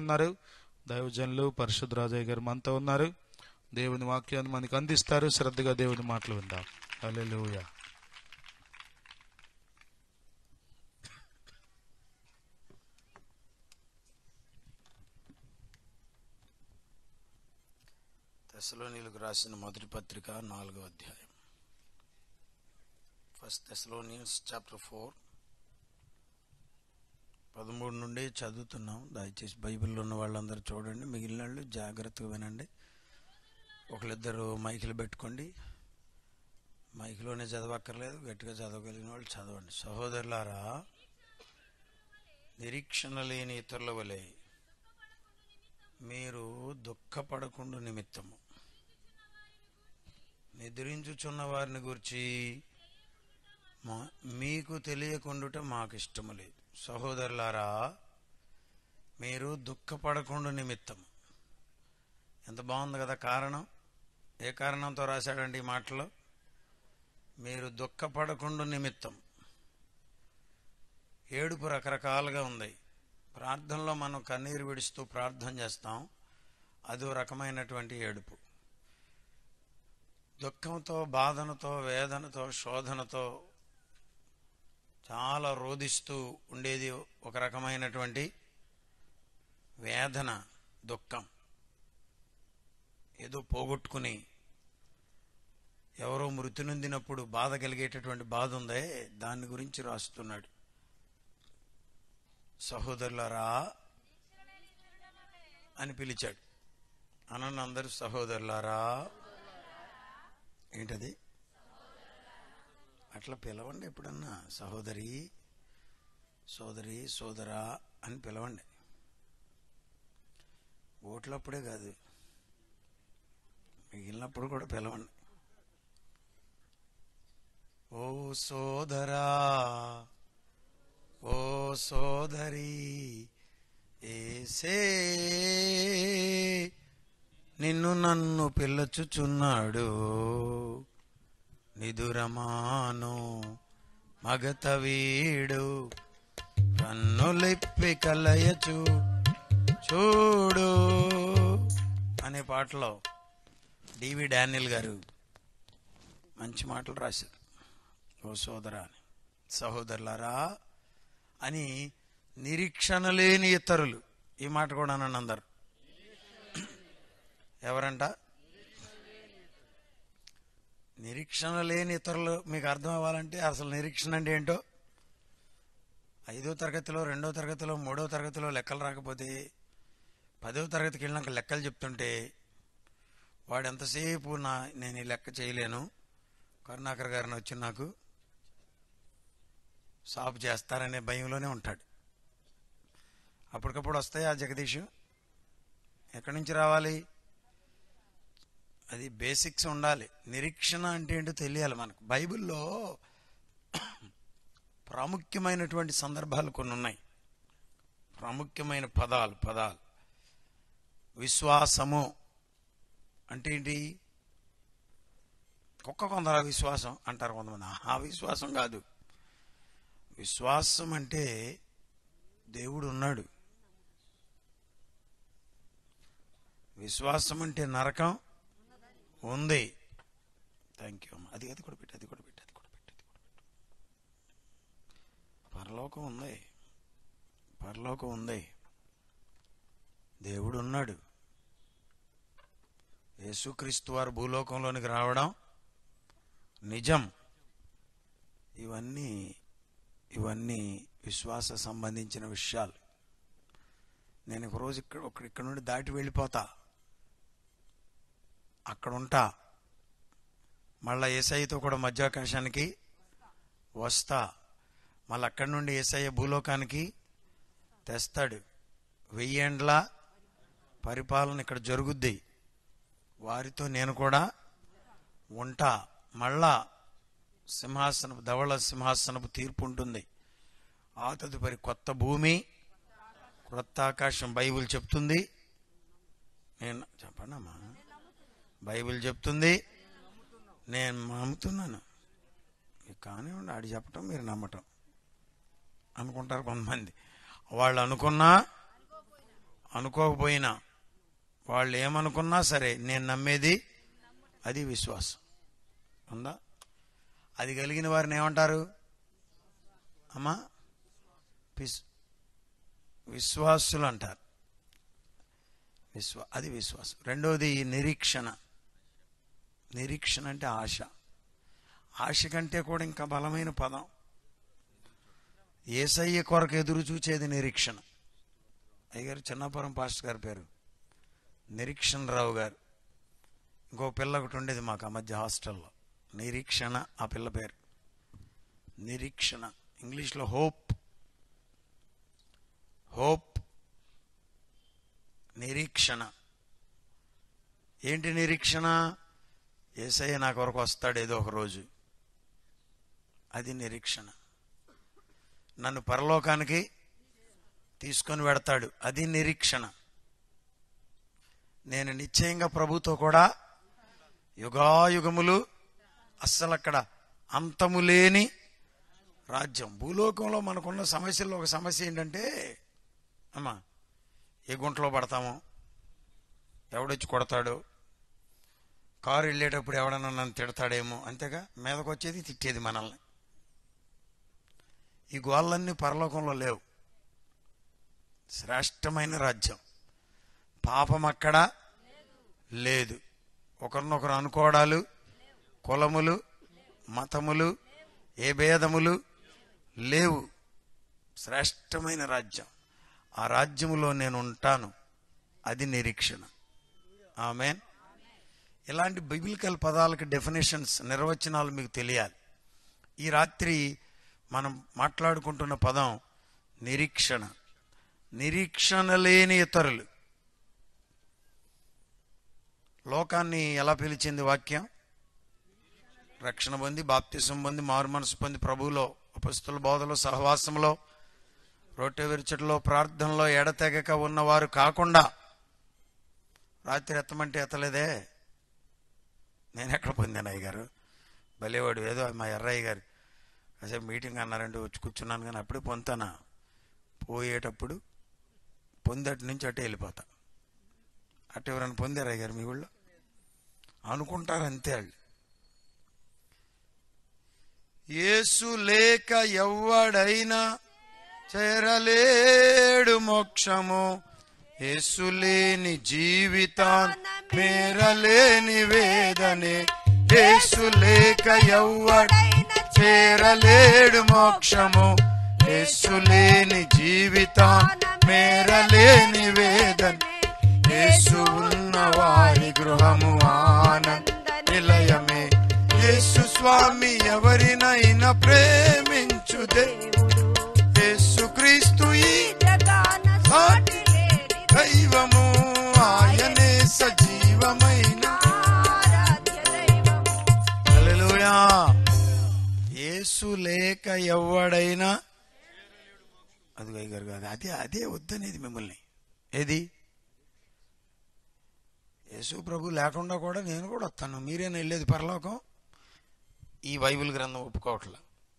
ఉన్నారు దైవజనులు పరిశుద్ధ రాజయ్య గారు మనతో ఉన్నారు దేవుని వాక్యాన్ని మనకు అందిస్తారు శ్రద్ధగా దేవుని మాటలు విందాం హల్లెలూయా తెసలోనిలకు రాసిన మొదటి పత్రిక నాలుగో అధ్యాయం ఫస్ట్ తెసలోనియన్స్ చాప్టర్ ఫోర్ పదమూడు నుండి చదువుతున్నాం దయచేసి బైబిల్లో ఉన్న వాళ్ళందరూ చూడండి మిగిలిన వాళ్ళు జాగ్రత్తగా వినండి ఒకళ్ళిద్దరు మైకులు పెట్టుకోండి మైకులోనే చదవక్కర్లేదు గట్టిగా చదవగలిగిన వాళ్ళు చదవండి సహోదరులారా నిరీక్షణ లేని ఇతరుల వలె మీరు దుఃఖపడకుండా నిమిత్తము నిద్రించుచున్న వారిని గురించి మా మీకు తెలియకుండుట మాకు ఇష్టము లేదు సహోదరులారా మీరు దుఃఖపడకుండా నిమిత్తం ఎంత బాగుంది కదా కారణం ఏ కారణంతో రాశాడండి ఈ మాటలో మీరు దుఃఖపడకుండా నిమిత్తం ఏడుపు రకరకాలుగా ఉంది ప్రార్థనలో మనం కన్నీరు విడుస్తూ ప్రార్థన చేస్తాం అదో రకమైనటువంటి ఏడుపు దుఃఖంతో బాధనతో వేదనతో శోధనతో చాలా రోధిస్తూ ఉండేది ఒక రకమైనటువంటి వేదన దుఃఖం ఏదో పోగొట్టుకుని ఎవరో మృతి నొందినప్పుడు బాధ కలిగేటటువంటి బాధ ఉందే దాని గురించి రాస్తున్నాడు సహోదరులరా అని పిలిచాడు అనండి అందరు సహోదరులారా ఏంటది అట్లా పిలవండి ఎప్పుడన్నా సహోదరి సోదరి సోదరా అని పిలవండి ఓట్లప్పుడే కాదు మిగిలినప్పుడు కూడా పిలవండి ఓ సోదరా ఓ సోదరి ఏసే నిన్ను నన్ను పిల్లచుచున్నాడు నిదురమాను మగత వీడు కన్నులిప్పి కలయచు చూడు అనే పాటలో డివి డానియల్ గారు మంచి మాటలు రాశారు ఓ సోదరా అని సహోదరులారా అని నిరీక్షణ లేని ఇతరులు ఈ మాట కూడా అనండి అందరు ఎవరంట నిరీక్షణ లేని ఇతరులు మీకు అర్థం అవ్వాలంటే అసలు నిరీక్షణ అంటే ఏంటో ఐదో తరగతిలో రెండో తరగతిలో మూడో తరగతిలో లెక్కలు రాకపోతే పదో తరగతికి వెళ్ళినాక లెక్కలు చెప్తుంటే వాడు ఎంతసేపు నా నేను ఈ లెక్క చేయలేను కరుణాకర్ గారిని వచ్చి నాకు సాపు చేస్తారనే భయంలోనే ఉంటాడు అప్పటికప్పుడు వస్తాయి ఆ జగదీష్ ఎక్కడి నుంచి రావాలి అది బేసిక్స్ ఉండాలి నిరీక్షణ అంటే ఏంటో తెలియాలి మనకు బైబిల్లో ప్రాముఖ్యమైనటువంటి సందర్భాలు కొన్ని ఉన్నాయి ప్రాముఖ్యమైన పదాలు పదాలు విశ్వాసము అంటే ఏంటి కుక్క కొందరు విశ్వాసం అంటారు కొంతమంది ఆ విశ్వాసం కాదు విశ్వాసం అంటే దేవుడు ఉన్నాడు విశ్వాసం అంటే నరకం ఉంది థ్యాంక్ యూ అది అది కూడా పెట్టి అది కూడా పెట్టి అది కూడా పెట్టి అది కూడా పెట్టు పరలోకం ఉంది పరలోకం ఉంది దేవుడు ఉన్నాడు యేసుక్రీస్తు వారు భూలోకంలోనికి రావడం నిజం ఇవన్నీ ఇవన్నీ విశ్వాస సంబంధించిన విషయాలు నేను ఒక రోజు ఇక్కడ ఒక ఇక్కడ నుండి దాటి వెళ్ళిపోతా అక్కడ ఉంటా మళ్ళా ఏసఐతో కూడా మధ్యాకాశానికి వస్తా మళ్ళీ అక్కడి నుండి ఏసయ్య భూలోకానికి తెస్తాడు వెయ్యేండ్ల పరిపాలన ఇక్కడ జరుగుద్ది వారితో నేను కూడా ఉంటా మళ్ళా సింహాసనపు ధవళ సింహాసనపు తీర్పు ఉంటుంది ఆ తదుపరి కొత్త భూమి క్రొత్త ఆకాశం బైబిల్ చెప్తుంది నేను చెప్పండమ్మా బైబిల్ చెప్తుంది నేను నమ్ముతున్నాను మీకు కానివ్వండి ఆడి చెప్పటం మీరు నమ్మటం అనుకుంటారు కొంతమంది వాళ్ళు అనుకున్నా అనుకోకపోయినా వాళ్ళు ఏమనుకున్నా సరే నేను నమ్మేది అది విశ్వాసం ఉందా అది కలిగిన వారిని ఏమంటారు అమ్మా విస్ విశ్వాసులు అంటారు విశ్వా అది విశ్వాసం రెండవది నిరీక్షణ నిరీక్షణ అంటే ఆశ ఆశ కంటే కూడా ఇంకా బలమైన పదం ఏసయ్య కొరకు ఎదురు చూచేది నిరీక్షణ అయ్యగారు చిన్నపురం పాస్టర్ గారి పేరు నిరీక్షణ రావు గారు ఇంకో పిల్ల ఒకటి ఉండేది మాకు ఆ మధ్య హాస్టల్లో నిరీక్షణ ఆ పిల్ల పేరు నిరీక్షణ ఇంగ్లీష్లో హోప్ హోప్ నిరీక్షణ ఏంటి నిరీక్షణ ఏసయ్య నా కొరకు వస్తాడు ఏదో ఒక రోజు అది నిరీక్షణ నన్ను పరలోకానికి తీసుకొని వెడతాడు అది నిరీక్షణ నేను నిశ్చయంగా ప్రభుతో కూడా యుగాయుగములు అస్సలు అక్కడ అంతము లేని రాజ్యం భూలోకంలో మనకున్న సమస్యల్లో ఒక సమస్య ఏంటంటే అమ్మా ఏ గుంటలో పడతామో ఎవడొచ్చి కొడతాడో కారు వెళ్ళేటప్పుడు ఎవడన్నా నన్ను తిడతాడేమో అంతేగా మీదకి వచ్చేది తిట్టేది మనల్ని ఈ గోళ్ళన్నీ పరలోకంలో లేవు శ్రేష్టమైన రాజ్యం పాపం అక్కడ లేదు ఒకరినొకరు అనుకోవడాలు కులములు మతములు ఏ భేదములు లేవు శ్రేష్టమైన రాజ్యం ఆ రాజ్యములో నేను ఉంటాను అది నిరీక్షణ ఆమెన్ ఇలాంటి బైబిలికల్ పదాలకి డెఫినేషన్స్ నిర్వచనాలు మీకు తెలియాలి ఈ రాత్రి మనం మాట్లాడుకుంటున్న పదం నిరీక్షణ నిరీక్షణ లేని ఇతరులు లోకాన్ని ఎలా పిలిచింది వాక్యం రక్షణ పొంది బాప్తిసం పొంది మారు మనసు పొంది ప్రభువులో అపస్తుల బోధలో సహవాసంలో రొట్టె విరుచటలో ప్రార్థనలో ఎడతెగక ఉన్నవారు కాకుండా రాత్రి ఎత్తమంటే ఎత్తలేదే నేను ఎక్కడ పొందాను అయ్య గారు భలేవాడు ఏదో మా ఎర్రయ్య గారు కాసేపు మీటింగ్ అన్నారంటే వచ్చి కూర్చున్నాను కానీ అప్పుడే పొందుతానా పోయేటప్పుడు పొందటి నుంచి అటే వెళ్ళిపోతా అటు ఎవరైనా పొందారా గారు మీ ఊళ్ళో అనుకుంటారు అంతే వాళ్ళు యేసు లేక ఎవ్వడైనా చేరలేడు మోక్షము యేసు లేని జీవితాన్ మేరలేని వేదనే యేసు లేక ఎవ్వడైనా చేరలేడు మోక్షము యేసు లేని జీవితాన్ మేరలేని వేదనే యేసు ఉన్న వారి గృహము ఆనంద నిలయమే యేసు స్వామి ఎవరినైనా ప్రేమించుదే యేసు క్రీస్తు ఈ సాటి దైవము ఆయనే సజీవమైన హల్లెలూయా యేసు లేక ఎవడైనా అది గారు కాదు అదే అదే వద్దనేది మిమ్మల్ని ఏది యేసు ప్రభు లేకుండా కూడా నేను కూడా వస్తాను మీరేనా వెళ్ళేది పరలోకం ఈ బైబిల్ గ్రంథం ఒప్పుకోవట్లా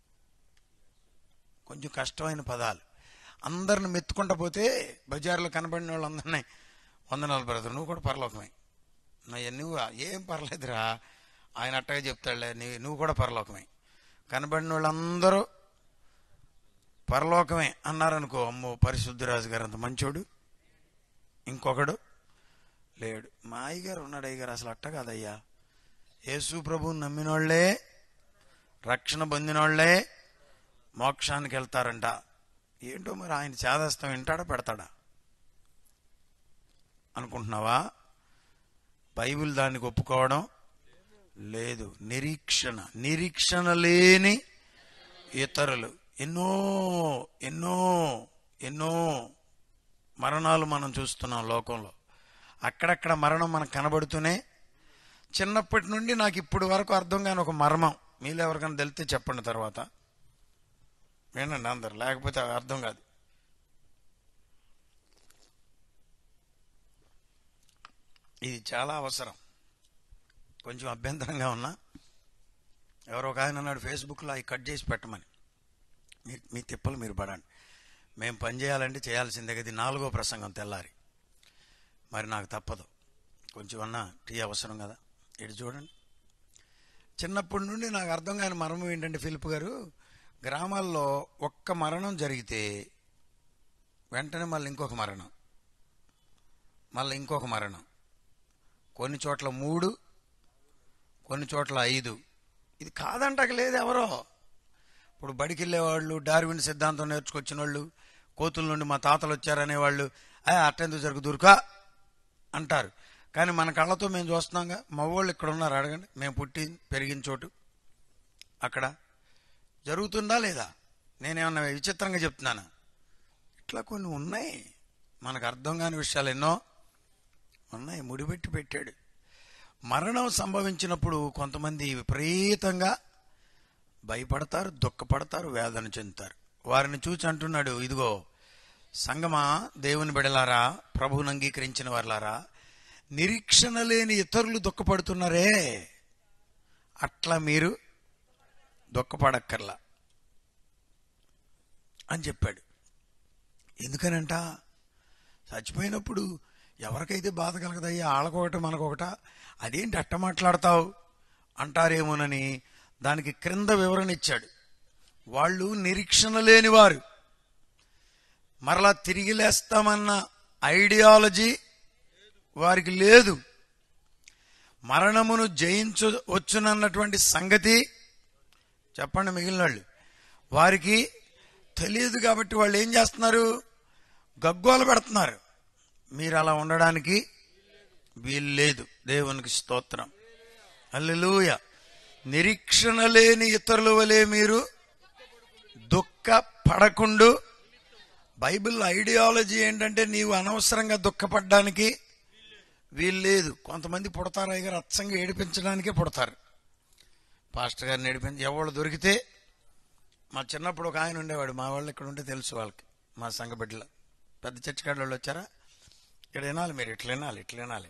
కొంచెం కష్టమైన పదాలు అందరిని మెత్తుకుంటా పోతే బజార్లో కనబడిన వాళ్ళందరినీ వందనాలు బ్రదర్ నువ్వు కూడా పరలోకమే నయ్య నువ్వు ఏం పర్లేదురా ఆయన అట్టగా చెప్తాడులే నీ నువ్వు కూడా పరలోకమే కనబడిన వాళ్ళందరూ పరలోకమే అన్నారనుకో అమ్మో పరిశుద్ధరాజు గారు అంత మంచోడు ఇంకొకడు లేడు మా అయ్యగారు ఉన్నాడు అయ్యగారు అసలు అట్ట కాదయ్యా యేసు ప్రభువుని నమ్మినోళ్లే రక్షణ పొందినోళ్లే మోక్షానికి వెళ్తారంట ఏంటో మరి ఆయన చేదస్తం వింటాడా పెడతాడా అనుకుంటున్నావా బైబిల్ దానికి ఒప్పుకోవడం లేదు నిరీక్షణ నిరీక్షణ లేని ఇతరులు ఎన్నో ఎన్నో ఎన్నో మరణాలు మనం చూస్తున్నాం లోకంలో అక్కడక్కడ మరణం మనకు కనబడుతూనే చిన్నప్పటి నుండి నాకు ఇప్పుడు వరకు అర్థం కాని ఒక మర్మం మీలో ఎవరికైనా తెలితే చెప్పండి తర్వాత వినండి అందరు లేకపోతే అవి అర్థం కాదు ఇది చాలా అవసరం కొంచెం అభ్యంతరంగా ఉన్నా ఎవరో ఒక ఆయన అన్నాడు ఫేస్బుక్లో అవి కట్ చేసి పెట్టమని మీ మీ తిప్పలు మీరు పడండి మేము పని చేయాలంటే చేయాల్సిందే ఇది నాలుగో ప్రసంగం తెల్లారి మరి నాకు తప్పదు కొంచెం అన్నా టీ అవసరం కదా ఇటు చూడండి చిన్నప్పటి నుండి నాకు అర్థం కాని మరణం ఏంటంటే ఫిలిప్ గారు గ్రామాల్లో ఒక్క మరణం జరిగితే వెంటనే మళ్ళీ ఇంకొక మరణం మళ్ళీ ఇంకొక మరణం కొన్ని చోట్ల మూడు కొన్ని చోట్ల ఐదు ఇది కాదంటక లేదు ఎవరో ఇప్పుడు బడికి వెళ్ళేవాళ్ళు డార్విన్ సిద్ధాంతం నేర్చుకొచ్చిన వాళ్ళు కోతుల నుండి మా తాతలు వచ్చారనేవాళ్ళు అయ్యా అట్టెందుకు జరుగు దూరుకా అంటారు కానీ మన కళ్ళతో మేము చూస్తున్నాంగా మా వాళ్ళు ఇక్కడ ఉన్నారు అడగండి మేము పుట్టి పెరిగిన చోటు అక్కడ జరుగుతుందా లేదా నేనేమన్నా విచిత్రంగా చెప్తున్నాను ఇట్లా కొన్ని ఉన్నాయి మనకు అర్థం కాని విషయాలు ఎన్నో ఉన్నాయి ముడిపెట్టి పెట్టాడు మరణం సంభవించినప్పుడు కొంతమంది విపరీతంగా భయపడతారు దుఃఖపడతారు వేదన చెందుతారు వారిని చూచి అంటున్నాడు ఇదిగో సంగమా దేవుని బిడలారా ప్రభువుని అంగీకరించిన వారులారా నిరీక్షణ లేని ఇతరులు దుఃఖపడుతున్నారే అట్లా మీరు దుఃఖపడక్కర్లా అని చెప్పాడు ఎందుకనంట చచ్చిపోయినప్పుడు ఎవరికైతే బాధ కలగదయ్యా వాళ్ళకొకటి మనకొకట అదేంటి అట్ట మాట్లాడతావు అంటారేమోనని దానికి క్రింద వివరణ ఇచ్చాడు వాళ్ళు నిరీక్షణ లేనివారు మరలా తిరిగి లేస్తామన్న ఐడియాలజీ వారికి లేదు మరణమును జయించవచ్చునన్నటువంటి సంగతి చెప్పండి మిగిలిన వాళ్ళు వారికి తెలియదు కాబట్టి వాళ్ళు ఏం చేస్తున్నారు గగ్గోలు పెడుతున్నారు మీరు అలా ఉండడానికి వీలు లేదు దేవునికి స్తోత్రం అల్లెలూయ నిరీక్షణ లేని ఇతరుల వలె మీరు దుఃఖ పడకుండు బైబిల్ ఐడియాలజీ ఏంటంటే నీవు అనవసరంగా దుఃఖపడడానికి వీలు లేదు కొంతమంది పుడతారు అయ్యారు అచ్చంగా ఏడిపించడానికే పుడతారు పాస్టర్ గారిని ఏడిపించి ఎవరు దొరికితే మా చిన్నప్పుడు ఒక ఆయన ఉండేవాడు మా వాళ్ళు ఇక్కడ ఉంటే తెలుసు వాళ్ళకి మా సంఘ బిడ్డలు పెద్ద చర్చికాడ వాళ్ళు వచ్చారా ఇక్కడ వినాలి మీరు ఇట్లా వినాలి ఇట్లా వినాలి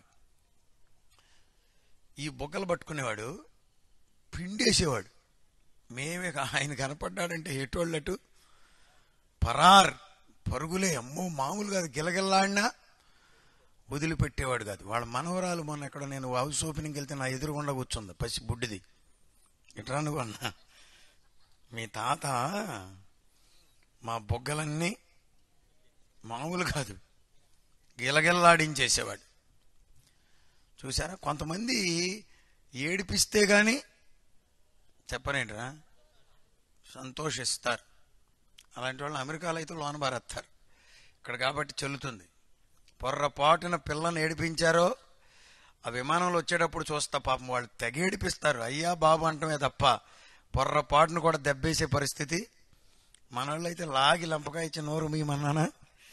ఈ బొగ్గలు పట్టుకునేవాడు పిండేసేవాడు మేమే కా- ఆయన కనపడ్డాడంటే ఎటోళ్ళటు పరార్ పరుగులే అమ్మో మామూలు కాదు గిలగిల్లాడినా వదిలిపెట్టేవాడు కాదు వాళ్ళ మనవరాలు మొన్న ఎక్కడ నేను హౌస్ ఓపెనింగ్కి వెళ్తే నా ఎదురుగుండా కూర్చుంది పసి బుడ్డిది ఇట్రా నువ్వు అన్నా మీ తాత మా బొగ్గలన్నీ మామూలు కాదు గిలగిల్లాడించేసేవాడు చూసారా కొంతమంది ఏడిపిస్తే గాని చెప్పనేంట్రా సంతోషిస్తారు అలాంటి వాళ్ళు అమెరికాలో అయితే లోన బారేస్తారు ఇక్కడ కాబట్టి చెల్లుతుంది పొర్రపాటున పిల్లని ఏడిపించారో ఆ విమానంలో వచ్చేటప్పుడు చూస్తా పాపం వాళ్ళు తెగ ఏడిపిస్తారు అయ్యా బాబు అంటమే తప్ప పొర్రపాటును కూడా దెబ్బేసే పరిస్థితి మన వాళ్ళు అయితే లాగి లంపకాయ ఇచ్చి నోరు మీమన్నానా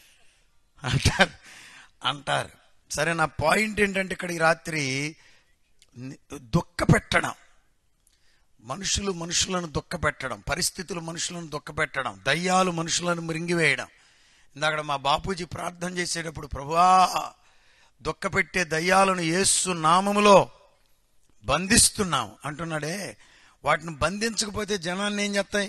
అంటారు అంటారు సరే నా పాయింట్ ఏంటంటే ఇక్కడ ఈ రాత్రి ని- దుఃఖ పెట్టడం మనుషులు మనుషులను దుఃఖ పెట్టడం పరిస్థితులు మనుషులను దుఃఖ పెట్టడం దయ్యాలు మనుషులను మృంగివేయడం ఇందాక మా బాపూజీ ప్రార్థన చేసేటప్పుడు ప్రభువా దుఃఖ పెట్టే దయ్యాలను యేసు నామములో బంధిస్తున్నాం అంటున్నాడే వాటిని బంధించకపోతే జనాన్ని ఏం చేస్తాయి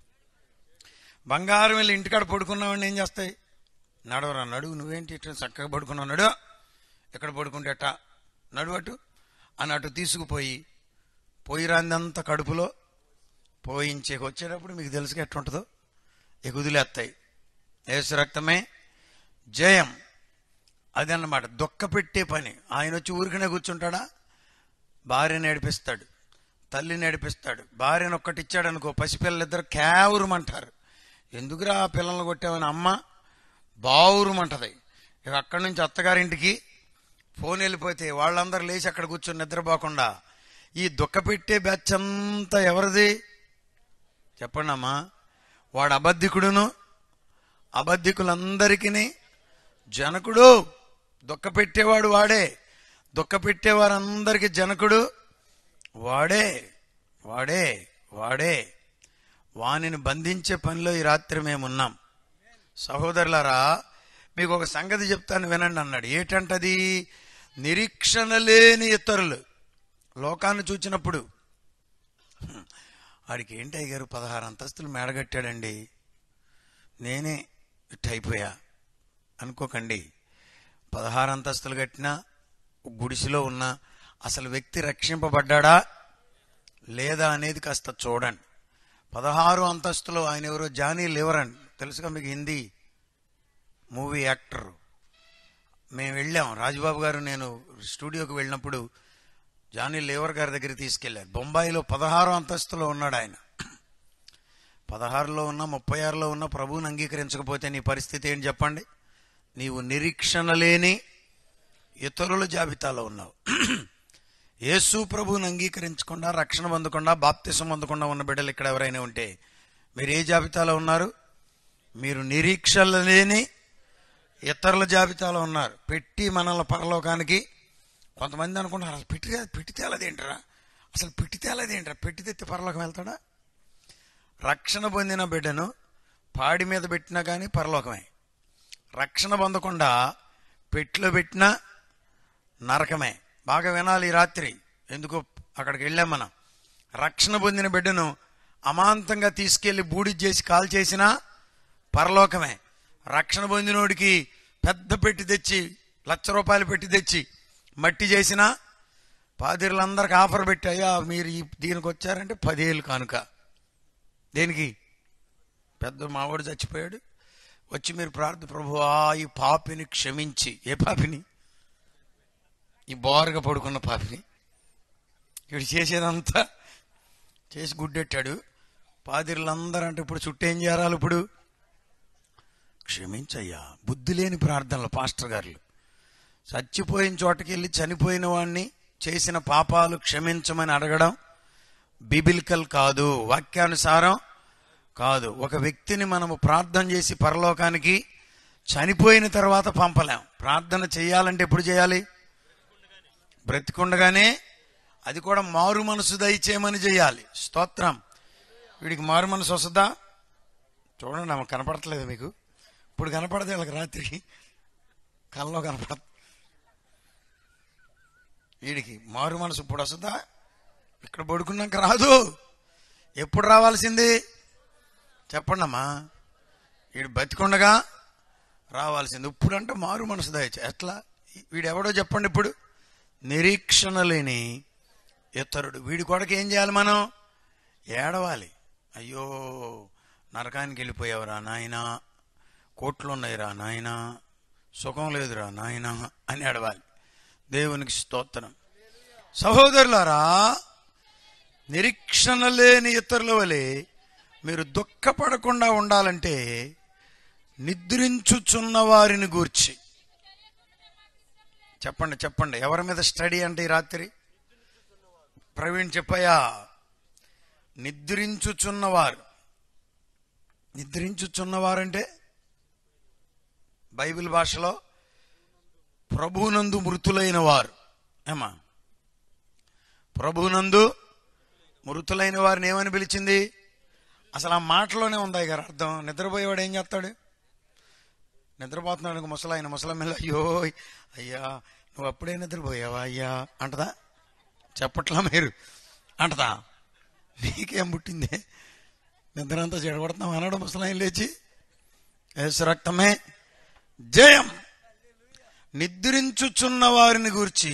బంగారం వెళ్ళి ఇంటికాడ పడుకున్నామని ఏం చేస్తాయి నడవరా నడువు నువ్వేంటి ఇట్లా చక్కగా పడుకున్నావు నడు ఎక్కడ పడుకుంటే ఎట్టా నడువటు అని అటు తీసుకుపోయి పోయి రాందంతా కడుపులో పోయించేకి వచ్చేటప్పుడు మీకు తెలుసుగా ఎట్టుంటుందో ఎగుదిలేస్తాయి ఏసు రక్తమే జయం అదన్నమాట దుఃఖ పెట్టే పని ఆయన వచ్చి ఊరికనే కూర్చుంటాడా భార్యని ఏడిపిస్తాడు తల్లిని ఏడిపిస్తాడు భార్యను ఒక్కటి ఇచ్చాడు అనుకో పసిపిల్లలిద్దరు కేవురమంటారు ఎందుకురా ఆ పిల్లల్ని కొట్టామని అమ్మ బావురమంటది ఇక అక్కడి నుంచి అత్తగారింటికి ఫోన్ వెళ్ళిపోతే వాళ్ళందరూ లేచి అక్కడ కూర్చొని నిద్రపోకుండా ఈ దుఃఖ పెట్టే బ్యాచ్ అంతా ఎవరిది చెప్పండి అమ్మా వాడు అబద్ధికుడును అబద్ధికులందరికీ జనకుడు దుఃఖ పెట్టేవాడు వాడే దుఃఖ పెట్టేవారందరికీ జనకుడు వాడే వాడే వాడే వానిని బంధించే పనిలో ఈ రాత్రి మేమున్నాం సహోదరులారా మీకు ఒక సంగతి చెప్తాను వినండి అన్నాడు ఏటంటది నిరీక్షణ లేని ఇతరులు లోకాన్ని చూచినప్పుడు "హ్మ్, వాడికి ఏంటి అయ్యారు పదహారు అంతస్తులు మేడగట్టాడండి నేనే ఇట్ అయిపోయా అనుకోకండి పదహారు అంతస్తులు కట్టినా గుడిసెలో ఉన్నా అసలు వ్యక్తి రక్షింపబడ్డాడా లేదా అనేది కాస్త చూడండి పదహారు అంతస్తులో ఆయన ఎవరో జానీ లివరన్ తెలుసుగా మీకు హిందీ మూవీ యాక్టర్ మేము వెళ్ళాం రాజబాబు గారు నేను స్టూడియోకి వెళ్ళినప్పుడు జానీ లేవర్ గారి దగ్గరికి తీసుకెళ్ళారు బొంబాయిలో పదహారు అంతస్తులో ఉన్నాడు ఆయన పదహారులో ఉన్న ముప్పై ఆరులో ఉన్న ప్రభువుని అంగీకరించకపోతే నీ పరిస్థితి ఏంటి చెప్పండి నీవు నిరీక్షణ లేని ఇతరుల జాబితాలో ఉన్నావు యేసు ప్రభువుని అంగీకరించకుండా రక్షణ పొందకుండా బాప్తిసం పొందకుండా ఉన్న బిడ్డలు ఇక్కడ ఎవరైనా ఉంటే మీరు ఏ జాబితాలో ఉన్నారు మీరు నిరీక్షణ లేని ఇతరుల జాబితాలో ఉన్నారు పెట్టి మనల్ని పరలోకానికి కొంతమంది అనుకుంటారు అసలు పెట్టి పెట్టి తేలదేంటరా అసలు పెట్టి తేలదేంటరా పెట్టి తెత్తి పరలోకం వెళ్తాడా రక్షణ పొందిన బిడ్డను పాడి మీద పెట్టినా కానీ పరలోకమే రక్షణ పొందకుండా పెట్టులో పెట్టినా నరకమే బాగా వినాలి ఈ రాత్రి ఎందుకో అక్కడికి వెళ్ళాం మనం రక్షణ పొందిన బిడ్డను అమాంతంగా తీసుకెళ్లి బూడి చేసి కాల్ చేసినా పరలోకమే రక్షణ పొందినోడికి పెద్ద పెట్టి తెచ్చి లక్ష రూపాయలు పెట్టి తెచ్చి మట్టి చేసినా పాదిరులందరికి ఆఫర్ పెట్టి అయ్యా మీరు ఈ దీనికి వచ్చారంటే పదేళ్ళు కానుక దేనికి పెద్ద మావాడు చచ్చిపోయాడు వచ్చి మీరు ప్రార్థన ప్రభువా ఈ పాపిని క్షమించి ఏ పాపిని ఈ బోరుగా పడుకున్న పాపిని ఇవి చేసేదంతా చేసి గుడ్డెట్టాడు పాదిరులందరూ అంటే ఇప్పుడు చుట్టూ ఏం చేయాలి ఇప్పుడు క్షమించయ్యా బుద్ధి లేని ప్రార్థనలు పాస్టర్ గారు చచ్చిపోయిన చోటకి వెళ్ళి చనిపోయిన వాడిని చేసిన పాపాలు క్షమించమని అడగడం బిబిలికల్ కాదు వాక్యానుసారం కాదు ఒక వ్యక్తిని మనము ప్రార్థన చేసి పరలోకానికి చనిపోయిన తర్వాత పంపలేం ప్రార్థన చేయాలంటే ఎప్పుడు చేయాలి బ్రతికుండగానే అది కూడా మారు మనసు దయచేయమని చేయాలి స్తోత్రం వీడికి మారు మనసు వస్తుందా చూడండి ఆమె కనపడట్లేదు మీకు ఇప్పుడు కనపడదు వీళ్ళకి రాత్రికి కల్లో కనపడదు వీడికి మారు మనసు ఇప్పుడు వస్తుందా ఇక్కడ పడుకున్నాక రాదు ఎప్పుడు రావాల్సింది చెప్పండి అమ్మా వీడు బతికుండగా రావాల్సింది ఇప్పుడు అంటే మారు మనసు దయచే ఎట్లా వీడెవడో చెప్పండి ఇప్పుడు నిరీక్షణ లేని ఇతరుడు వీడి కొడకి ఏం చేయాలి మనం ఏడవాలి అయ్యో నరకానికి వెళ్ళిపోయావురా నాయనా కోట్లు ఉన్నాయిరా నాయనా సుఖం లేదురా నాయనా అని ఏడవాలి దేవునికి స్తోత్రం సహోదరులారా నిరీక్షణ లేని ఇతరుల వలె మీరు దుఃఖపడకుండా ఉండాలంటే నిద్రించుచున్న వారిని గూర్చి చెప్పండి చెప్పండి ఎవరి మీద స్టడీ అంటే ఈ రాత్రి ప్రవీణ్ చెప్పయ్యా నిద్రించుచున్నవారు నిద్రించుచున్నవారంటే బైబిల్ భాషలో ప్రభునందు మృతులైన వారు ఏమా ప్రభునందు మృతులైన వారిని ఏమని పిలిచింది అసలు ఆ మాటలోనే ఉంది గారు అర్థం నిద్రపోయేవాడు ఏం చేస్తాడు నిద్రపోతున్నాడు ముసలాయన ముసలమ్మ అయ్యో అయ్యా నువ్వు అప్పుడే నిద్రపోయావా అయ్యా అంటదా చెప్పట్లా మీరు అంటదా నీకేం పుట్టింది నిద్ర అంతా చెడగొడుతున్నాం అన్నాడు ముసలాయన లేచి యేసు రక్తమే జయం నిద్రించుచున్న వారిని గురించి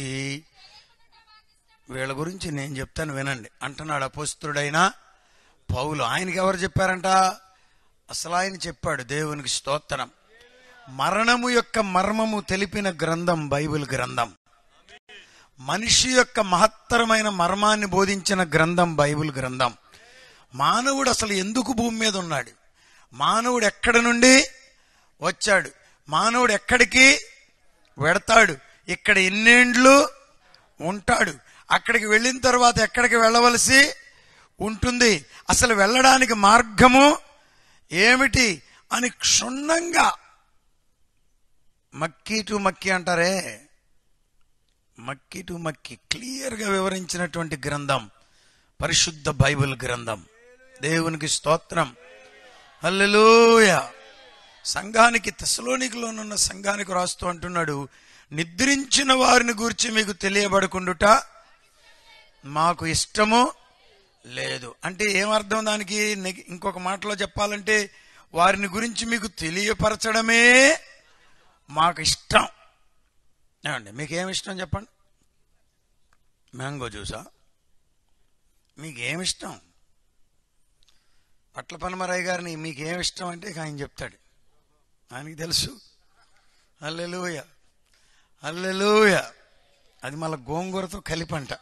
వీళ్ళ గురించి నేను చెప్తాను వినండి అంటున్నాడు అపోస్తుడైన పౌలు ఆయనకి ఎవరు చెప్పారంట అసలు ఆయన చెప్పాడు దేవునికి స్తోత్రం మరణము యొక్క మర్మము తెలిపిన గ్రంథం బైబిల్ గ్రంథం మనిషి యొక్క మహత్తరమైన మర్మాన్ని బోధించిన గ్రంథం బైబిల్ గ్రంథం మానవుడు అసలు ఎందుకు భూమి మీద ఉన్నాడు మానవుడు ఎక్కడి నుండి వచ్చాడు మానవుడు ఎక్కడికి వెడతాడు ఇక్కడ ఎన్నేండ్లు ఉంటాడు అక్కడికి వెళ్ళిన తర్వాత ఎక్కడికి వెళ్ళవలసి ఉంటుంది అసలు వెళ్ళడానికి మార్గము ఏమిటి అని క్షుణ్ణంగా మక్కీ టు మక్కీ అంటారే మక్కీ టు మక్కీ క్లియర్గా వివరించినటువంటి గ్రంథం పరిశుద్ధ బైబిల్ గ్రంథం దేవునికి స్తోత్రం హల్లెలూయ సంఘానికి తెసలోనికిలోనున్న సంఘానికి రాస్తూ అంటున్నాడు నిద్రించిన వారిని గురించి మీకు తెలియబడుకుండుట మాకు ఇష్టము లేదు అంటే ఏమర్థం దానికి నెగ- ఇంకొక మాటలో చెప్పాలంటే వారిని గురించి మీకు తెలియపరచడమే మాకు ఇష్టం ఏమండి మీకేమి ఇష్టం చెప్పండి మ్యాంగో జ్యూసా మీకేమి ఇష్టం పట్ల పనమరాయ్ గారిని మీకేమి ఇష్టం అంటే ఇక ఆయన చెప్తాడు ఆయనకి తెలుసు అల్లెలూయ అల్లెలూయ అది మళ్ళీ గోంగూరతో కలిపంట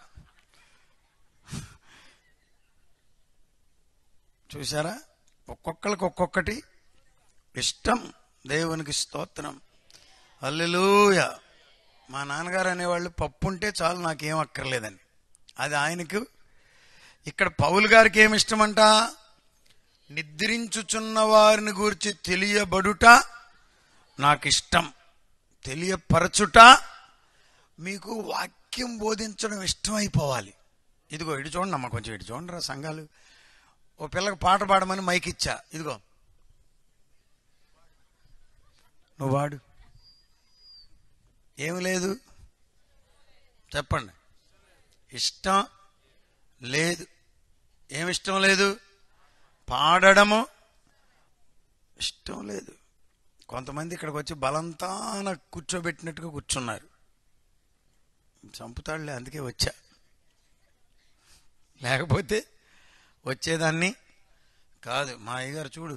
చూసారా ఒక్కొక్కరికి ఒక్కొక్కటి ఇష్టం దేవునికి స్తోత్రం అల్లెలూయ మా నాన్నగారు అనేవాళ్ళు పప్పు ఉంటే చాలు నాకేం అక్కర్లేదని అది ఆయనకు ఇక్కడ పౌలు గారికి ఏమి ఇష్టమంట నిద్రించుచున్న వారిని గురించి తెలియబడుట నాకు ఇష్టం తెలియపరచుట మీకు వాక్యం బోధించడం ఇష్టమైపోవాలి ఇదిగో ఇటు చూడండి అమ్మ కొంచెం ఇటు చూడండి రా సంఘాలు ఓ పిల్లకి పాట పాడమని మైక్ ఇచ్చా ఇదిగో నువ్వు వాడు ఏమి లేదు చెప్పండి ఇష్టం లేదు ఏమి ఇష్టం లేదు పాడడము ఇష్టం లేదు కొంతమంది ఇక్కడికి వచ్చి బలంతాన కూర్చోబెట్టినట్టుగా కూర్చున్నారు చంపుతాడులే అందుకే వచ్చా లేకపోతే వచ్చేదాన్ని కాదు మా అయ్యగారు చూడు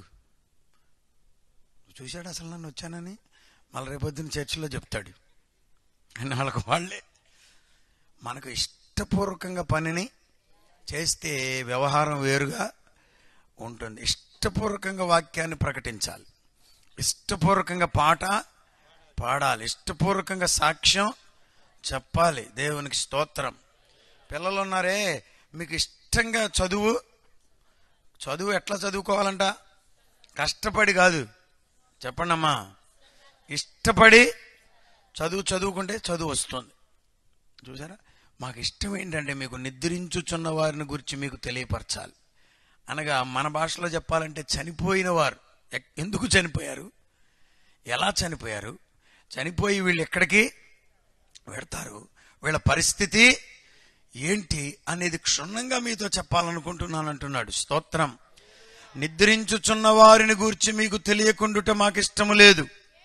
చూశాడు అసలు నన్ను వచ్చానని మళ్ళీ రేపొద్దున చర్చిలో చెప్తాడు అని వాళ్ళకు వాళ్ళే మనకు ఇష్టపూర్వకంగా పనిని చేస్తే వ్యవహారం వేరుగా ఉంటుంది ఇష్టపూర్వకంగా వాక్యాన్ని ప్రకటించాలి ఇష్టపూర్వకంగా పాట పాడాలి ఇష్టపూర్వకంగా సాక్ష్యం చెప్పాలి దేవునికి స్తోత్రం పిల్లలు ఉన్నారే మీకు ఇష్టంగా చదువు చదువు ఎట్లా చదువుకోవాలంట కష్టపడి కాదు చెప్పండి అమ్మా ఇష్టపడి చదువు చదువుకుంటే చదువు వస్తుంది చూసారా మాకు ఇష్టం ఏంటంటే మీకు నిద్రించుచున్న వారిని గురించి మీకు తెలియపరచాలి అనగా మన భాషలో చెప్పాలంటే చనిపోయిన వారు ఎక్- ఎందుకు చనిపోయారు ఎలా చనిపోయారు చనిపోయి వీళ్ళు ఎక్కడికి వెడతారు వీళ్ళ పరిస్థితి ఏంటి అనేది క్షుణ్ణంగా మీతో చెప్పాలనుకుంటున్నాను అంటున్నాడు స్తోత్రం నిద్రించుచున్న వారిని గూర్చి మీకు తెలియకుండుట మాకు ఇష్టము లేదు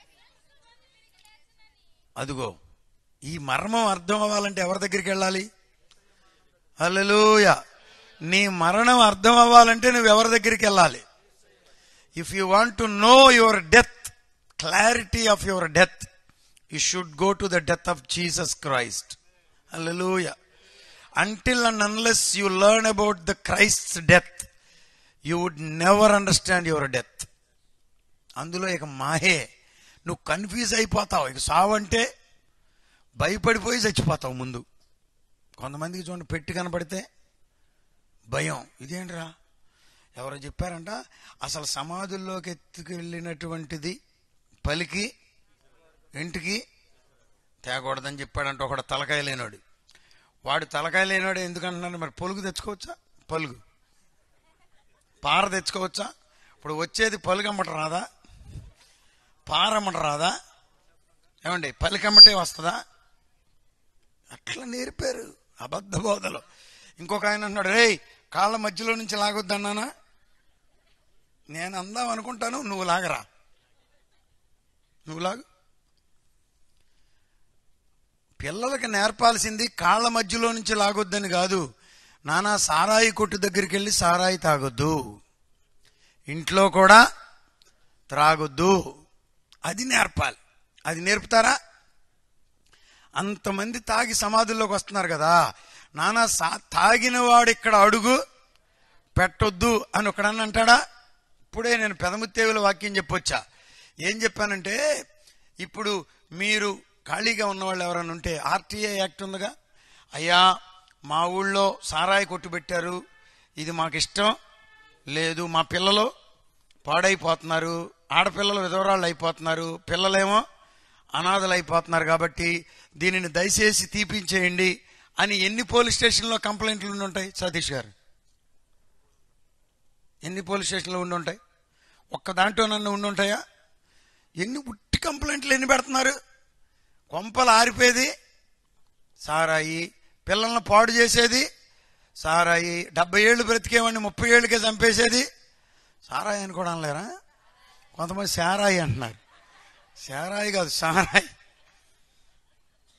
అదిగో ఈ మర్మం అర్థం అవ్వాలంటే ఎవరి దగ్గరికి వెళ్ళాలి హల్లెలూయా నీ మరణం అర్థం అవ్వాలంటే నువ్వు ఎవరి దగ్గరికి వెళ్ళాలి if you want to know your death clarity of your death you should go to the death of Jesus Christ hallelujah until and unless you learn about the Christ death you would never understand your death అందులో ఇక మాహే నువ్వు confuse అయిపోతావు ఇక సావంటే భయపడిపోయి చచ్చిపోతావు ముందు కొంతమందికి చూడండి పెట్టి కనపడితే భయం ఇదేంట్రా ఎవరో చెప్పారంట అసలు సమాధుల్లోకి ఎత్తుకెళ్ళినటువంటిది పలికి ఇంటికి తేకూడదని చెప్పాడంట ఒకడు తలకాయ లేనోడు వాడు తలకాయ లేనోడు ఎందుకంటున్నాడు మరి పొలుగు తెచ్చుకోవచ్చా పలుగు పార తెచ్చుకోవచ్చా ఇప్పుడు వచ్చేది పలుగమ్మట రాదా పారమ్మట రాదా ఏమండి పలికమ్మటే వస్తుందా అట్లా నేర్పారు అబద్ధ బోధలు ఇంకొక ఆయన అన్నాడు రేయ్ కాళ్ళ మధ్యలో నుంచి లాగొద్దన్నానా నేను అందాం అనుకుంటాను నువ్వు లాగరా నువ్వు లాగు పిల్లలకి నేర్పాల్సింది కాళ్ళ మధ్యలో నుంచి లాగొద్దని కాదు నానా సారాయి కొట్టు దగ్గరికి వెళ్ళి సారాయి తాగొద్దు ఇంట్లో కూడా త్రాగొద్దు అది నేర్పాలి అది నేర్పుతారా అంతమంది తాగి సమాధుల్లోకి వస్తున్నారు కదా నానా సా తాగిన వాడు ఇక్కడ అడుగు పెట్టొద్దు అని ఒకడన్నా అంటాడా ఇప్పుడే నేను పెదముత్తేవుల వాక్యం చెప్పొచ్చా ఏం చెప్పానంటే ఇప్పుడు మీరు ఖాళీగా ఉన్నవాళ్ళు ఎవరైనా ఉంటే ఆర్టీఐ యాక్ట్ ఉందిగా అయ్యా మా ఊళ్ళో సారాయి కొట్టు పెట్టారు ఇది మాకు ఇష్టం లేదు మా పిల్లలు పాడైపోతున్నారు ఆడపిల్లలు విధవరాళ్ళు అయిపోతున్నారు పిల్లలేమో అనాథలు అయిపోతున్నారు కాబట్టి దీనిని దయచేసి తీపించేయండి అని ఎన్ని పోలీస్ స్టేషన్లో కంప్లైంట్లు ఉండి ఉంటాయి సతీష్ గారు ఎన్ని పోలీస్ స్టేషన్లో ఉండి ఉంటాయి ఒక్క దాంట్లో నన్ను ఉండి ఉంటాయా ఎన్ని ఉట్టి కంప్లైంట్లు ఎన్ని పెడుతున్నారు కొంపలు ఆరిపోయేది సారాయి పిల్లల్ని పాడు చేసేది సారాయి డెబ్బై ఏళ్ళు బ్రతికేవాడిని ముప్పై ఏళ్ళకే చంపేసేది సారాయి అని కూడా అనలేరా కొంతమంది సారాయి అంటున్నారు సారాయి కాదు సారాయి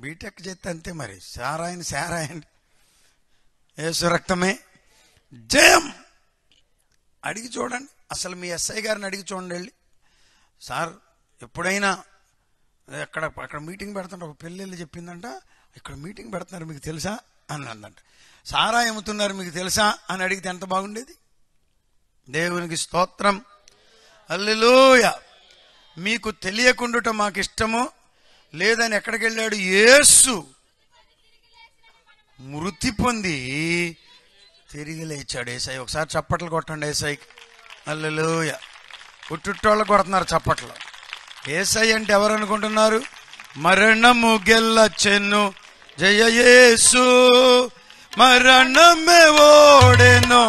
బీటెక్ చేస్తే అంతే మరి సారాయని సారాయని యేసు రక్తమే జయం అడిగి చూడండి అసలు మీ ఎస్ఐ గారిని అడిగి చూడండి వెళ్ళి సార్ ఎప్పుడైనా అక్కడ అక్కడ మీటింగ్ పెడుతుంటే ఒక పెళ్ళిళ్ళు చెప్పిందంట ఇక్కడ మీటింగ్ పెడుతున్నారు మీకు తెలుసా అని అందంట సారా ఏముతున్నారు మీకు తెలుసా అని అడిగితే ఎంత బాగుండేది దేవునికి స్తోత్రం అల్లెలూయ మీకు తెలియకుండుట మాకు ఇష్టము లేదని ఎక్కడికి వెళ్ళాడు యేసు మృతి పొంది తిరిగి లేచాడు ఏసై ఒకసారి చప్పట్లు కొట్టండి ఏసైకి అల్లెలూయ పుట్టుట్టోళ్ళు కొడుతున్నారు చప్పట్లు ఏసై అంటే ఎవరు అనుకుంటున్నారు మరణము గెల్లచెన్ను జయ యేసు మరణమే ఓడెను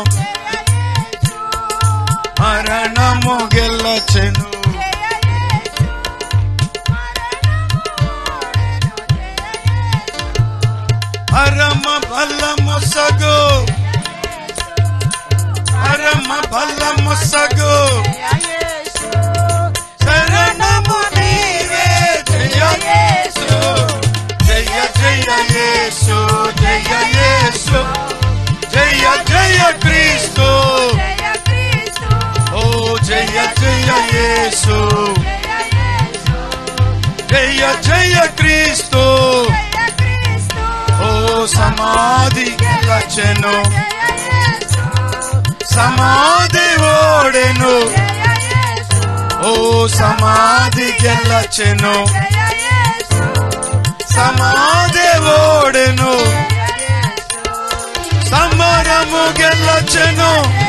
మరణము గెల్లచెను పరమ బలము సగు పరమ బలము సగు శరణము నీవే జయ యేసు జయ జయ యేసు జయ యేసు జయ జయ క్రీస్తు ఓ జయ జయ యేసు జయ జయ క్రీస్తు ఓ సమాధి గెలచెను సమాధి ఓడెను ఓ సమాధి గెలచెను సమాధి ఓడెను సమరము గెలచెను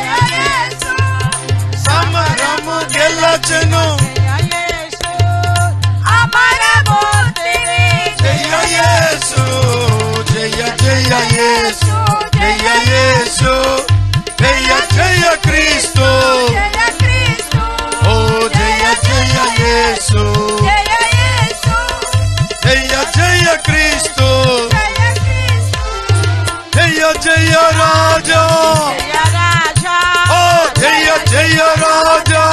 సమరము గెలచెను జయ యేసు జయ జయ యేసు జయ యేసు జయ జయ క్రీస్తు ఓ జయ జయ యేసు జయ జయ క్రీస్తు జయ జయ రాజా ఓ జయ జయ రాజా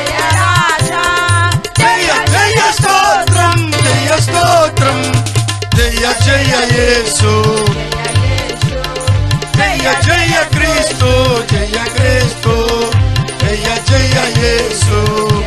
జయ జయ స్తోత్రం జయ స్తోత్రం జయ జయ యేసు జయ జయ క్రీస్తు జయ క్రీస్తు జయ జయ యేసు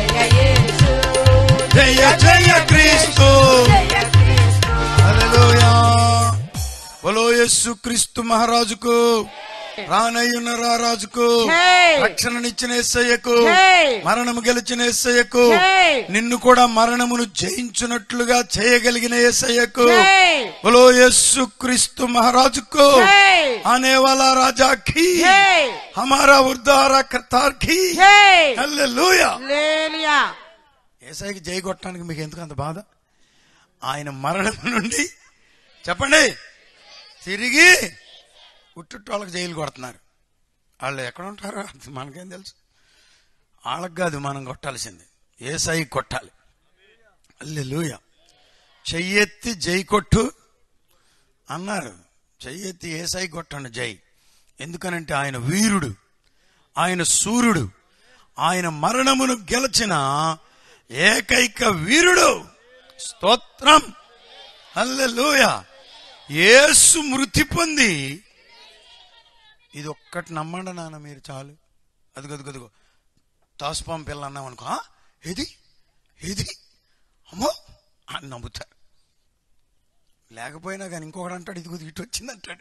జయ జయ క్రీస్తు హల్లెలూయా బలో యేసు క్రీస్తు మహారాజుకు రానయ్యున్న రారాజుకు జై. రక్షణనిచ్చిన ఎస్సయ్యకు జై. మరణము గెలిచిన ఎస్సయ్యకు జై. నిన్ను కూడా మరణమును జయించున్నట్లుగా చేయగలిగిన ఎస్సయ్యకు జై. బలో యేసు క్రీస్తు మహారాజుకు జై. आने वाला राजा की జై. हमारा उद्धारा करतार की జై హల్లెలూయా లేలియా ఏసైకి జై కొట్టడానికి మీకు ఎందుకు అంత బాధ ఆయన మరణం నుండి చెప్పండి తిరిగి ఉట్టుట్టు జైలు కొడుతున్నారు వాళ్ళు ఎక్కడ ఉంటారు అది మనకేం తెలుసు వాళ్ళకి కాదు మనం కొట్టాల్సింది ఏసై కొట్టాలి అల్లెలూయ చెయ్యెత్తి జై కొట్టు అన్నారు చెయ్యెత్తి ఏసై కొట్టండి జై ఎందుకనంటే ఆయన వీరుడు ఆయన సూర్యుడు ఆయన మరణమును గెలిచిన ఏకైక వీరుడు స్తోత్రం హల్లెలూయ యేసు మృతి పొంది ఇది ఒక్కటి నమ్మండి నాన్న మీరు చాలు అదిగో అదిగో అదిగో తాసుపాం పిల్ల అన్నాం అనుకో "ఆ? ఏది ఏది అమ్మో అని నమ్ముతారు లేకపోయినా కానీ ఇంకొకడు అంటాడు ఇదిగో ఇటు వచ్చింది అంటాడు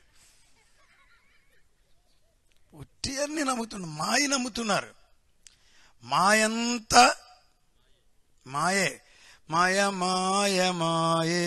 ఉట్టి అన్ని నమ్ముతున్నారు మాయ నమ్ముతున్నారు మాయంతా మాయే మాయ మాయ మాయే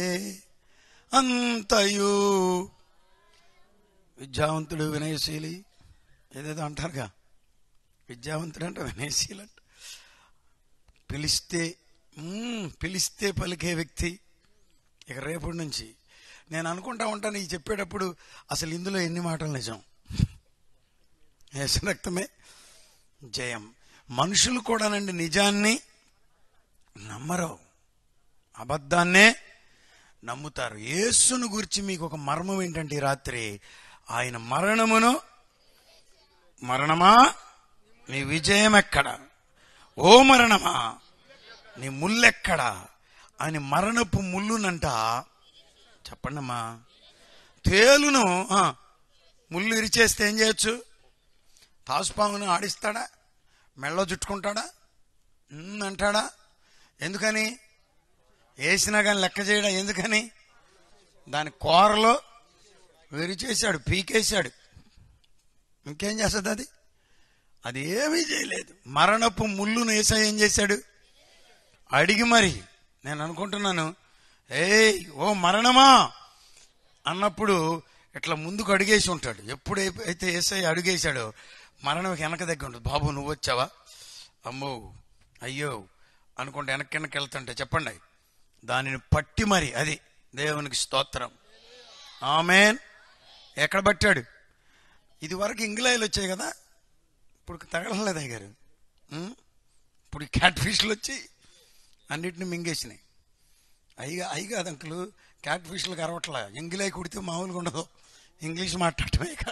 అంతయు విద్యావంతుడు వినయశీలి ఏదేదో అంటారుగా విద్యావంతుడు అంటే వినయశీలి అంట పిలిస్తే మ్మ్, పిలిస్తే పలికే వ్యక్తి ఇక రేపటి నుంచి నేను అనుకుంటా ఉంటాను ఈ చెప్పేటప్పుడు అసలు ఇందులో ఎన్ని మాటలు నిజం యేసు రక్తమే జయం మనుషులు కూడానండి నిజాన్ని నమ్మరు అబద్ధాన్నే నమ్ముతారు యేసును గురించి మీకు ఒక మర్మం ఏంటంటే ఈ రాత్రి ఆయన మరణమును మరణమా నీ విజయం ఎక్కడ ఓ మరణమా నీ ముల్లెక్కడ ఆయన మరణపు ముల్లునంట చెప్పండమ్మా తేలును ఆ, ముళ్ళు ఇరిచేస్తే ఏం చేయొచ్చు తాసుపామును ఆడిస్తాడా మెళ్ళో చుట్టుకుంటాడా ఉమ్ అంటాడా ఎందుకని వేసినా కానీ లెక్క చేయడా ఎందుకని దాని కూరలో విరిచేశాడు పీకేశాడు ఇంకేం చేస్తుంది అది అది ఏమీ చేయలేదు మరణపు ముళ్ళును ఏసై ఏం చేశాడు అడిగి మరి నేను అనుకుంటున్నాను ఏయ్ ఓ మరణమా అన్నప్పుడు ఇట్లా ముందుకు అడిగేసి ఉంటాడు ఎప్పుడు అయితే ఏసై అడిగేశాడో మరణం వెనక దగ్గర ఉంటుంది బాబు నువ్వు వచ్చావా అమ్మో అయ్యో అనుకుంటే వెనక్కి వెనక్కి వెళ్తుంటే చెప్పండి దానిని పట్టి మరి అది దేవునికి స్తోత్రం ఆమెన్ ఎక్కడ పట్టాడు ఇది వరకు ఇంగ్లాయిలు వచ్చాయి కదా ఇప్పుడు తగలలేదు అయ్యారు ఇప్పుడు ఈ క్యాట్ ఫిష్లు వచ్చి అన్నిటిని మింగేసినాయి అయ్యి అయ్యి కాదు అంకులు క్యాట్ ఫిష్లకు అరవట్లా ఎంగిలాయి కుడితే మామూలుగా ఉండదు ఇంగ్లీష్ మాట్లాడటమే ఇక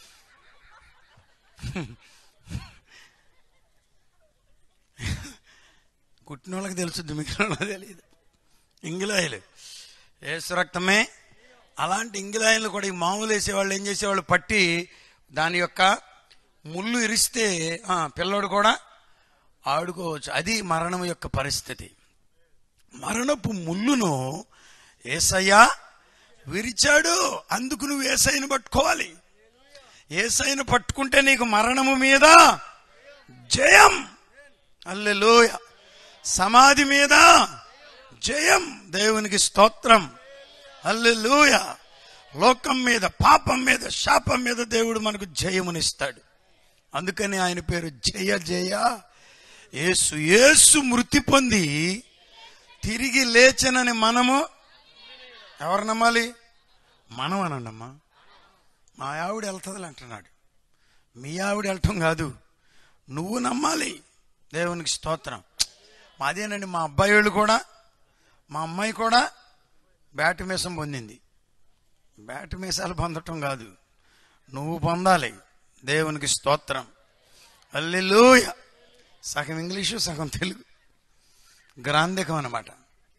కుట్టిన వాళ్ళకి తెలుసుద్ది మిగిలిన వాళ్ళకి తెలియదు ఇంగిలాయిలు ఏసు రక్తమే అలాంటి ఇంగిలాయిలు కూడా ఈ మామూలు వేసేవాళ్ళు ఏం చేసేవాళ్ళు పట్టి దాని యొక్క ముళ్ళు ఇరిస్తే ఆ, పిల్లోడు కూడా ఆడుకోవచ్చు అది మరణం యొక్క పరిస్థితి మరణపు ముళ్ళును ఏసయ్యా విరిచాడు అందుకు నువ్వు ఏసైని పట్టుకోవాలి ఏసైను పట్టుకుంటే నీకు మరణము మీద జయం అల్లెలోయ సమాధి మీద జయం దేవునికి స్తోత్రం అల్లెలోయ లోకం మీద పాపం మీద శాపం మీద దేవుడు మనకు జయమునిస్తాడు అందుకని ఆయన పేరు జయ జయ యేసు యేసు మృతి పొంది తిరిగి లేచనని మనము ఎవరు నమ్మాలి మనం అనండమ్మా మా ఆవిడ వెళ్తుంది అంటున్నాడు మీ ఆవిడ వెళ్ళటం కాదు నువ్వు నమ్మాలి దేవునికి స్తోత్రం అదేనండి మా అబ్బాయి వాళ్ళు కూడా మా అమ్మాయి కూడా బ్యాట్ మీసం పొందింది బ్యాట్ మీసాలు పొందటం కాదు నువ్వు పొందాలి దేవునికి స్తోత్రం అల్లెలూయ సగం ఇంగ్లీషు సగం తెలుగు గ్రాంధికం అనమాట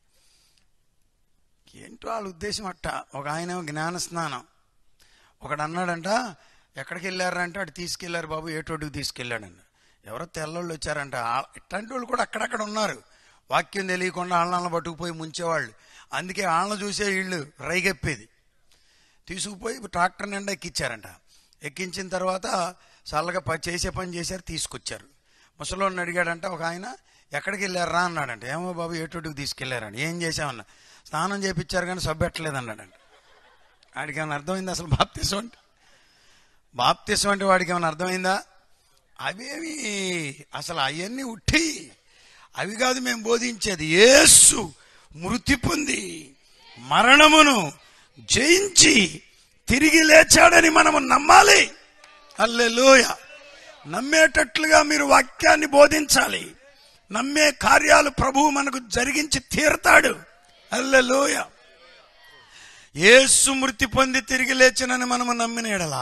ఏంటో వాళ్ళ ఉద్దేశం అట్ట ఒక ఆయన జ్ఞాన స్నానం ఒకడు అన్నాడంట ఎక్కడికి వెళ్ళారంటే అటు తీసుకెళ్లారు బాబు ఏటోటికి తీసుకెళ్ళాడంట ఎవరో తెల్లోళ్ళు వచ్చారంట ఆ- ఇట్లాంటి వాళ్ళు కూడా అక్కడక్కడ ఉన్నారు వాక్యం తెలియకుండా ఆళ్ళని పట్టుకుపోయి ముంచేవాళ్ళు అందుకే ఆళ్ళను చూసే వీళ్ళు రైగెప్పేది తీసుకుపోయి ట్రాక్టర్ నిండా ఎక్కించారంట ఎక్కించిన తర్వాత చల్లగా ప- చేసే పని చేశారు తీసుకొచ్చారు ముసలోడిని అడిగాడంట ఒక ఆయన ఎక్కడికి వెళ్ళారా అన్నాడంట ఏమో బాబు ఏటోటికి తీసుకెళ్లారని ఏం చేసామన్నా స్నానం చేపించారు కానీ సబ్బెట్టలేదు అన్నాడంట వాడికి ఏమైనా అర్థమైందా అసలు బాప్తిసం అంటే బాప్తిసం అంటే వాడికి ఏమైనా అర్థమైందా అవేమి అసలు అవన్నీ ఉట్టి అవి కాదు మేము బోధించేది యేసు మృతి పొంది మరణమును జయించి తిరిగి లేచాడని మనము నమ్మాలి అల్లెలోయ నమ్మేటట్లుగా మీరు వాక్యాన్ని బోధించాలి నమ్మే కార్యాలు ప్రభువు మనకు జరిగించి తీరతాడు అల్లెలోయ యేసు మృతి పొంది తిరిగి లేచినని మనము నమ్మిన ఎడలా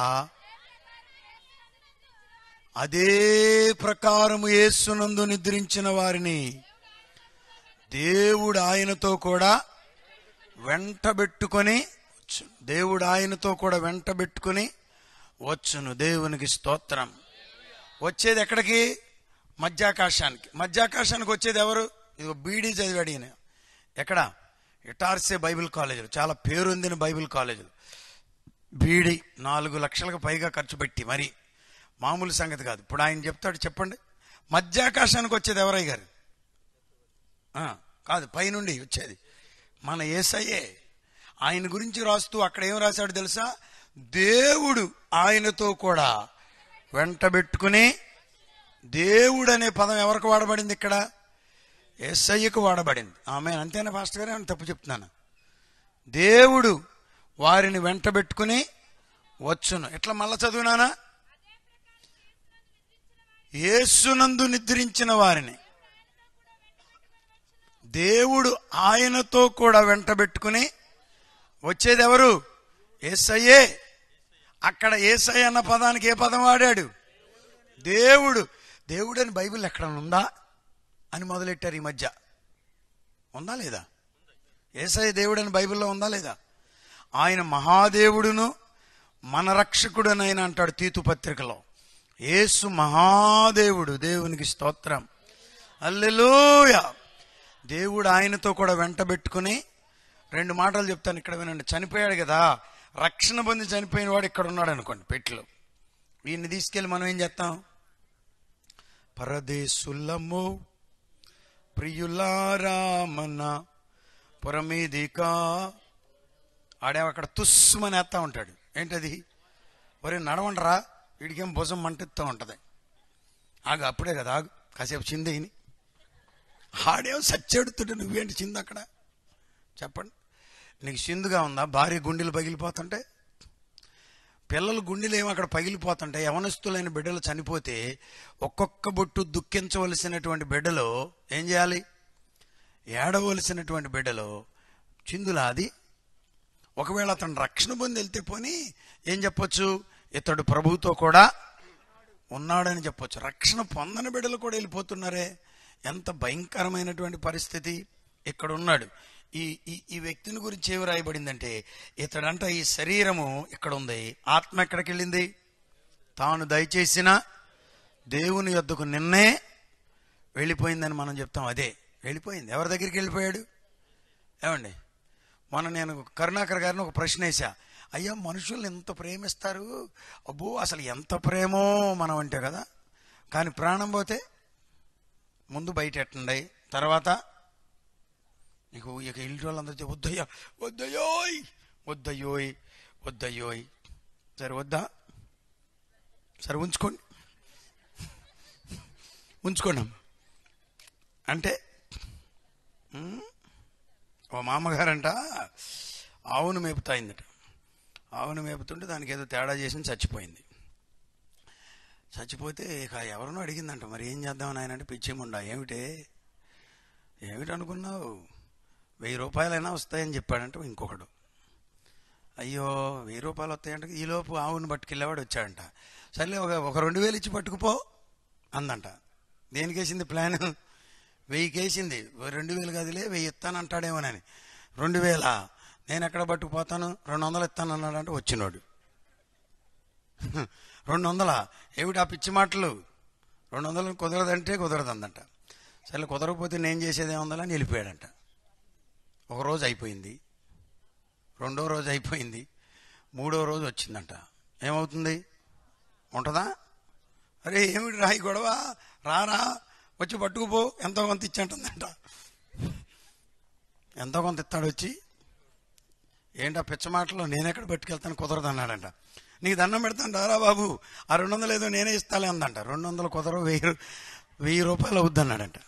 అదే ప్రకారము యేసునందు నిద్రించిన వారిని దేవుడు ఆయనతో కూడా వెంటబెట్టుకొని వచ్చును దేవుడు ఆయనతో కూడా వెంటబెట్టుకొని వచ్చును దేవునికి స్తోత్రం వచ్చేది ఎక్కడికి మధ్యాకాశానికి మధ్యాకాశానికి వచ్చేది ఎవరు ఇది బీడీ చదివాడు ఈయన ఎక్కడ ఇటార్సే బైబిల్ కాలేజీలు చాలా పేరొందిన బైబిల్ కాలేజీలు బీడి నాలుగు లక్షలకు పైగా ఖర్చు పెట్టి మరి మామూలు సంగతి కాదు ఇప్పుడు ఆయన చెప్తాడు చెప్పండి మధ్యాకాశానికి వచ్చేది ఎవరయ్య గారు ఆ, కాదు పైనుండి వచ్చేది మన ఏసయ్యే ఆయన గురించి రాస్తూ అక్కడ ఏం రాశాడు తెలుసా దేవుడు ఆయనతో కూడా వెంటబెట్టుకుని దేవుడు అనే పదం ఎవరికి వాడబడింది ఇక్కడ ఏసయ్యకు వాడబడింది ఆమె అంతేనా ఫాస్ట్ గారే అని తప్పు చెప్తున్నాను దేవుడు వారిని వెంటబెట్టుకుని వచ్చును ఎట్లా మళ్ళా చదువునానా యేసునందు నిద్రించిన వారిని దేవుడు ఆయనతో కూడా వెంటబెట్టుకుని వచ్చేది ఎవరు ఏసయ్యే అక్కడ ఏసై అన్న పదానికి ఏ పదం వాడాడు దేవుడు దేవుడు అని బైబిల్ ఎక్కడ ఉందా అని మొదలెట్టారు ఈ మధ్య ఉందా లేదా ఏసై దేవుడు అని బైబిల్లో ఉందా లేదా ఆయన మహాదేవుడును మన రక్షకుడునైనా అంటాడు తీతు పత్రికలో యేసు మహాదేవుడు దేవునికి స్తోత్రం అల్లెలూయ దేవుడు ఆయనతో కూడా వెంటబెట్టుకుని రెండు మాటలు చెప్తాను ఇక్కడ వినండి చనిపోయాడు కదా రక్షణ పొంది చనిపోయిన వాడు ఇక్కడ ఉన్నాడు అనుకోండి పెట్టులో వీడిని తీసుకెళ్ళి మనం ఏం చేస్తాం పరదేశుల్లము ప్రియులారామన్న పురమీదికా ఆడేమో అక్కడ తుస్సుమని వేస్తా ఉంటాడు ఏంటది ఒరే నడవండరా వీడికేం భుజం మంటిస్తూ ఉంటుంది ఆగు అప్పుడే కదా ఆగు కాసేపు చిందేని ఆడేమో సచ్చెడుతుంటే నువ్వేంటి చింది అక్కడ చెప్పండి నీకు చిందుగా ఉందా భార్య గుండెలు పగిలిపోతుంటే పిల్లల గుండెలు ఏమో అక్కడ పగిలిపోతుంటాయి యవనస్తులైన బిడ్డలు చనిపోతే ఒక్కొక్క బొట్టు దుఃఖించవలసినటువంటి బిడ్డలు ఏం చేయాలి ఏడవలసినటువంటి బిడ్డలు చిందులా అది ఒకవేళ అతను రక్షణ పొంది వెళ్తే పోని ఏం చెప్పొచ్చు ఇతడు ప్రభువుతో కూడా ఉన్నాడని చెప్పొచ్చు రక్షణ పొందని బిడ్డలు కూడా వెళ్ళిపోతున్నారే ఎంత భయంకరమైనటువంటి పరిస్థితి ఇక్కడ ఉన్నాడు ఈ ఈ ఈ వ్యక్తిని గురించి ఏమి రాయబడిందంటే ఇతడంట ఈ శరీరము ఇక్కడ ఉంది ఆత్మ ఎక్కడికి వెళ్ళింది తాను దయచేసిన దేవుని యొద్దకు నిన్నే వెళ్ళిపోయిందని మనం చెప్తాం అదే వెళ్ళిపోయింది ఎవరి దగ్గరికి వెళ్ళిపోయాడు ఏమండి మొన్న నేను కరుణాకర్ గారిని ఒక ప్రశ్న వేసా అయ్యా మనుషుల్ని ఎంత ప్రేమిస్తారు అబ్బో అసలు ఎంత ప్రేమో మనం అంటే కదా కానీ ప్రాణం పోతే ముందు బయట ఎట్టండి తర్వాత నీకు ఇక ఇంటి వాళ్ళందరితో వద్దయ్యా వద్దయ్యోయ్ వద్దయ్యోయ్ వద్దయ్యోయ్ సరే వద్దా సరే ఉంచుకోండి ఉంచుకోండి అమ్మ. అంటే ఉమ్, ఓ మామగారంట ఆవును మేపుతాయిందట ఆవును మేపుతుంటే దానికి ఏదో తేడా చేసి చచ్చిపోయింది చచ్చిపోతే ఇక ఎవరినో అడిగిందంట మరి ఏం చేద్దామని ఆయన అంటే పిచ్చిముండా ఏమిటే ఏమిటి అనుకున్నావు వెయ్యి రూపాయలైనా వస్తాయని చెప్పాడంట ఇంకొకడు అయ్యో వెయ్యి రూపాయలు వస్తాయంట ఈలోపు ఆవును పట్టుకెళ్ళేవాడు వచ్చాడంట సర్లే ఒక ఒక రెండు వేలు ఇచ్చి పట్టుకుపో అందంట దేనికేసింది ప్లాన్ వెయ్యికేసింది రెండు వేలు కదిలే వెయ్యి ఇస్తానంటాడేమోనని రెండు వేల నేను ఎక్కడ పట్టుకుపోతాను రెండు వందలు ఇస్తాను అన్నాడంటే వచ్చినోడు రెండు వందల ఏమిటి ఆ పిచ్చి మాటలు రెండు వందలు కుదరదంటే కుదరదందంట సరే కుదరకపోతే నేను చేసేది ఏముందని వెళ్ళిపోయాడంట ఒక రోజు అయిపోయింది రెండో రోజు అయిపోయింది మూడో రోజు వచ్చిందంట ఏమవుతుంది ఉంటుందా అరే ఏమిటి రాయి గొడవ రారా వచ్చి పట్టుకుపో ఎంతో కొంత ఇచ్చంటుందంట ఎంతో కొంత ఇస్తాడు వచ్చి ఏంటా పిచ్చ మాటలో నేను ఎక్కడ పట్టుకెళ్తాను కుదరదు అన్నాడంట నీకు దండం పెడతాను రారా బాబు ఆ రెండు వందలు ఏదో నేనే ఇస్తాలే అందంట రెండు వందలు కుదరవు వెయ్యి రూ- వెయ్యి రూపాయలు అవుద్ది అన్నాడంట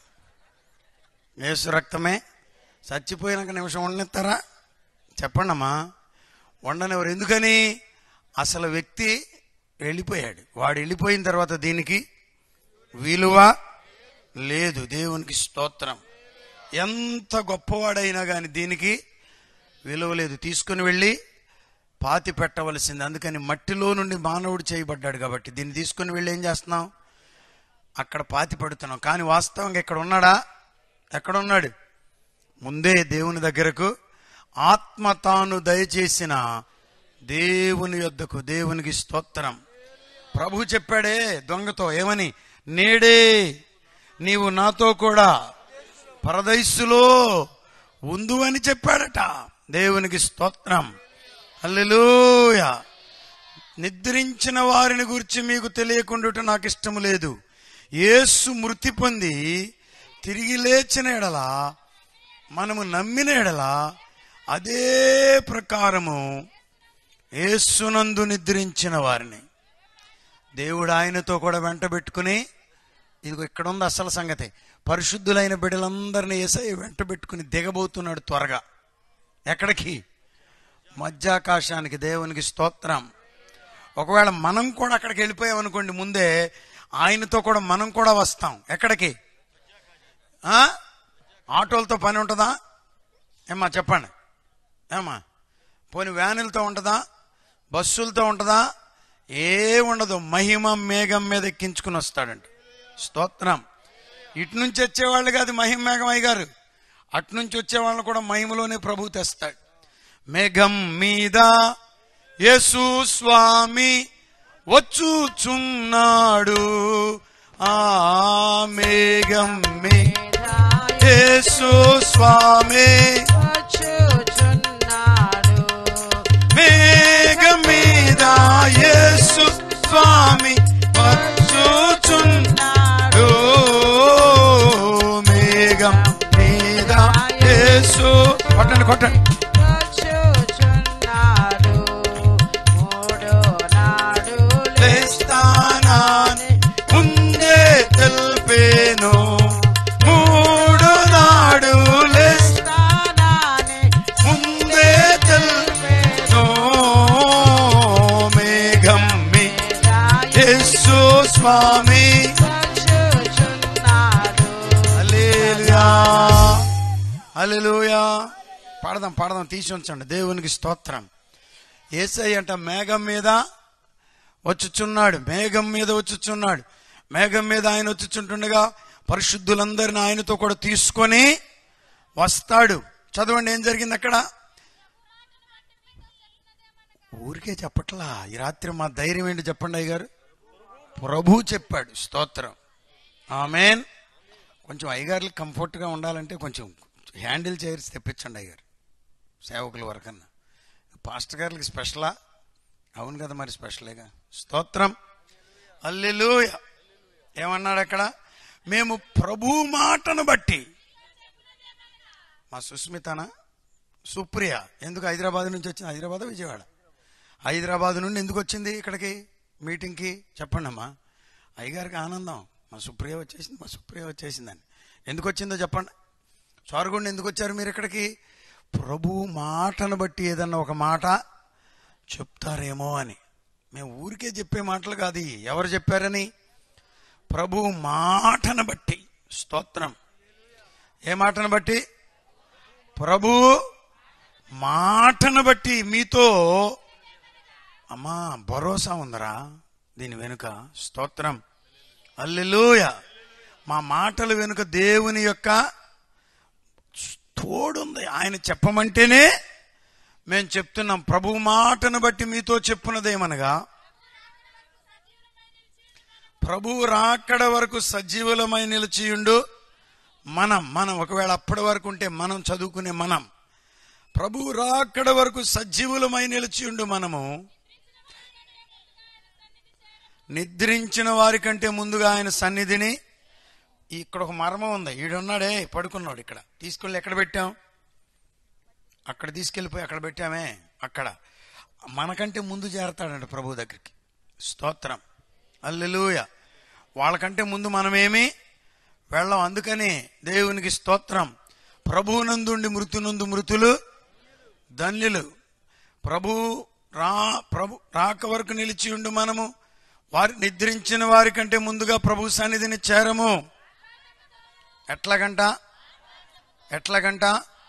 యేసు రక్తమే చచ్చిపోయినాక నిమిషం ఉండనిస్తారా చెప్పండి అమ్మా ఉండనివ్వరు ఎందుకని అసలు వ్యక్తి వెళ్ళిపోయాడు వాడు వెళ్ళిపోయిన తర్వాత దీనికి విలువ లేదు దేవునికి స్తోత్రం ఎంత గొప్పవాడైనా కానీ దీనికి విలువ లేదు తీసుకుని వెళ్ళి పాతి పెట్టవలసింది అందుకని మట్టిలో నుండి మానవుడు చేయబడ్డాడు కాబట్టి దీన్ని తీసుకుని వెళ్ళి ఏం చేస్తున్నాం అక్కడ పాతి పెడుతున్నాం కానీ వాస్తవంగా ఇక్కడ ఉన్నాడా ఎక్కడ ఉన్నాడు ముందే దేవుని దగ్గరకు ఆత్మ తాను దయచేసిన దేవుని యొద్దకు దేవునికి స్తోత్రం ప్రభు చెప్పాడే దొంగతో ఏమని నేడే నీవు నాతో కూడా పరదైస్సులో ఉందు అని చెప్పాడట దేవునికి స్తోత్రం హల్లెలూయ నిద్రించిన వారిని గురించి మీకు తెలియకుండా నాకు ఇష్టము లేదు యేసు మృతి పొంది తిరిగి లేచిన ఎడల మనము నమ్మిన ఎడల అదే ప్రకారము యేసునందు నిద్రించిన వారిని దేవుడు ఆయనతో కూడా వెంట పెట్టుకుని ఇదిగో ఇక్కడ ఉంది అసలు సంగతి పరిశుద్ధులైన బిడ్డలందరినీ ఏసై వెంట పెట్టుకుని దిగబోతున్నాడు త్వరగా ఎక్కడికి మధ్యాకాశానికి దేవునికి స్తోత్రం ఒకవేళ మనం కూడా అక్కడికి వెళ్ళిపోయాం అనుకోండి ముందే ఆయనతో కూడా మనం కూడా వస్తాం ఎక్కడికి ఆ? ఆటోలతో పని ఉంటుందా ఏమ్మా చెప్పండి ఏమ్మా పోనీ వ్యానులతో ఉంటుందా బస్సులతో ఉంటుందా ఏ ఉండదు మహిమ మేఘం మీద ఎక్కించుకుని వస్తాడంట స్తోత్రం ఇటు నుంచి వచ్చేవాళ్ళు కాదు మహిమ మేఘం అయ్య గారు అటు నుంచి వచ్చేవాళ్ళని కూడా మహిమలోనే ప్రభు తెస్తాడు మేఘం మీద యేసు స్వామి వచ్చుచున్నాడు ఆ మేఘం మీద యేసు స్వామి వచ్చుచున్నాడు మేఘం మీద యేసు స్వామి వచ్చుచున్నాడు మేఘం మీద యేసు కొట్టండి కొట్టండి వచ్చుచున్నాడు మూడో నాడు లేస్తానాని ముందే తెలిపేను మూడు నాడు లేస్తానాని ముందే తెలిపేను మేఘం మీద యేసు స్వామి వచ్చుచున్నాడు హల్లెలూయా హల్లెలూయా పాడదాం పాడదాం తీసి ఉంచండి దేవునికి స్తోత్రం ఏసై అంట మేఘం మీద వచ్చుచున్నాడు మేఘం మీద వచ్చుచున్నాడు మేఘం మీద ఆయన వచ్చుచుంటుండగా పరిశుద్ధులందరిని ఆయనతో కూడా తీసుకొని వస్తాడు చదవండి ఏం జరిగింది అక్కడ ఊరికే చెప్పట్లా ఈ రాత్రి మా ధైర్యం ఏంటి చెప్పండి అయ్య గారు ప్రభు చెప్పాడు స్తోత్రం ఆమెన్ కొంచెం అయ్యగారులకు కంఫర్ట్గా ఉండాలంటే కొంచెం హ్యాండిల్ చైర్స్ తెప్పించండి అయ్యగారు సేవకుల వరకన్నా పాస్టర్ గారికి స్పెషలా అవును కదా మరి స్పెషలేగా స్తోత్రం అల్లెలూయ ఏమన్నాడు అక్కడ మేము ప్రభు మాటను బట్టి మా సుస్మితనా సుప్రియ ఎందుకు హైదరాబాద్ నుంచి వచ్చింది హైదరాబాద్ విజయవాడ హైదరాబాద్ నుండి ఎందుకు వచ్చింది ఇక్కడికి మీటింగ్కి చెప్పండి అమ్మా అయ్యగారికి ఆనందం మా సుప్రియ వచ్చేసింది మా సుప్రియ వచ్చేసిందని ఎందుకు వచ్చిందో చెప్పండి స్వర్గుండి ఎందుకు వచ్చారు మీరు ఇక్కడికి ప్రభు మాటను బట్టి ఏదన్నా ఒక మాట చెప్తారేమో అని మేము ఊరికే చెప్పే మాటలు కాదు ఇవి. ఎవరు చెప్పారని ప్రభు మాటను బట్టి స్తోత్రం ఏ మాటను బట్టి ప్రభు మాటను బట్టి మీతో అమ్మా భరోసా ఉందరా దీని వెనుక స్తోత్రం అల్లెలూయ మా మాటల వెనుక దేవుని యొక్క తోడుంది ఆయన చెప్పమంటేనే మేము చెప్తున్నాం ప్రభు మాటను బట్టి మీతో చెప్పున్నదేమనగా ప్రభు రాకడ వరకు సజీవులమై నిలిచియుండు మనం మనం ఒకవేళ అప్పటి వరకు ఉంటే మనం చదువుకునే మనం ప్రభు రాకడ వరకు సజీవులమై నిలిచియుండు మనము నిద్రించిన వారి కంటే ముందుగా ఆయన సన్నిధిని ఇక్కడ ఒక మర్మం ఉంది ఈడున్నాడే పడుకున్నాడు ఇక్కడ తీసుకెళ్ళి ఎక్కడ పెట్టాం అక్కడ తీసుకెళ్ళిపోయి అక్కడ పెట్టామే అక్కడ మనకంటే ముందు చేరతాడంట ప్రభు దగ్గరికి స్తోత్రం అల్లెలూయ వాళ్ళకంటే ముందు మనమేమి వెళ్ళం అందుకని దేవునికి స్తోత్రం ప్రభువునందుండి మృతునందు మృతులు ధన్యులు ప్రభు రా ప్రభు రాక వరకు నిలిచి ఉండు మనము వారి నిద్రించిన వారి కంటే ముందుగా ప్రభు సన్నిధిని చేరము ఎట్లాగంట ఎట్లాగంట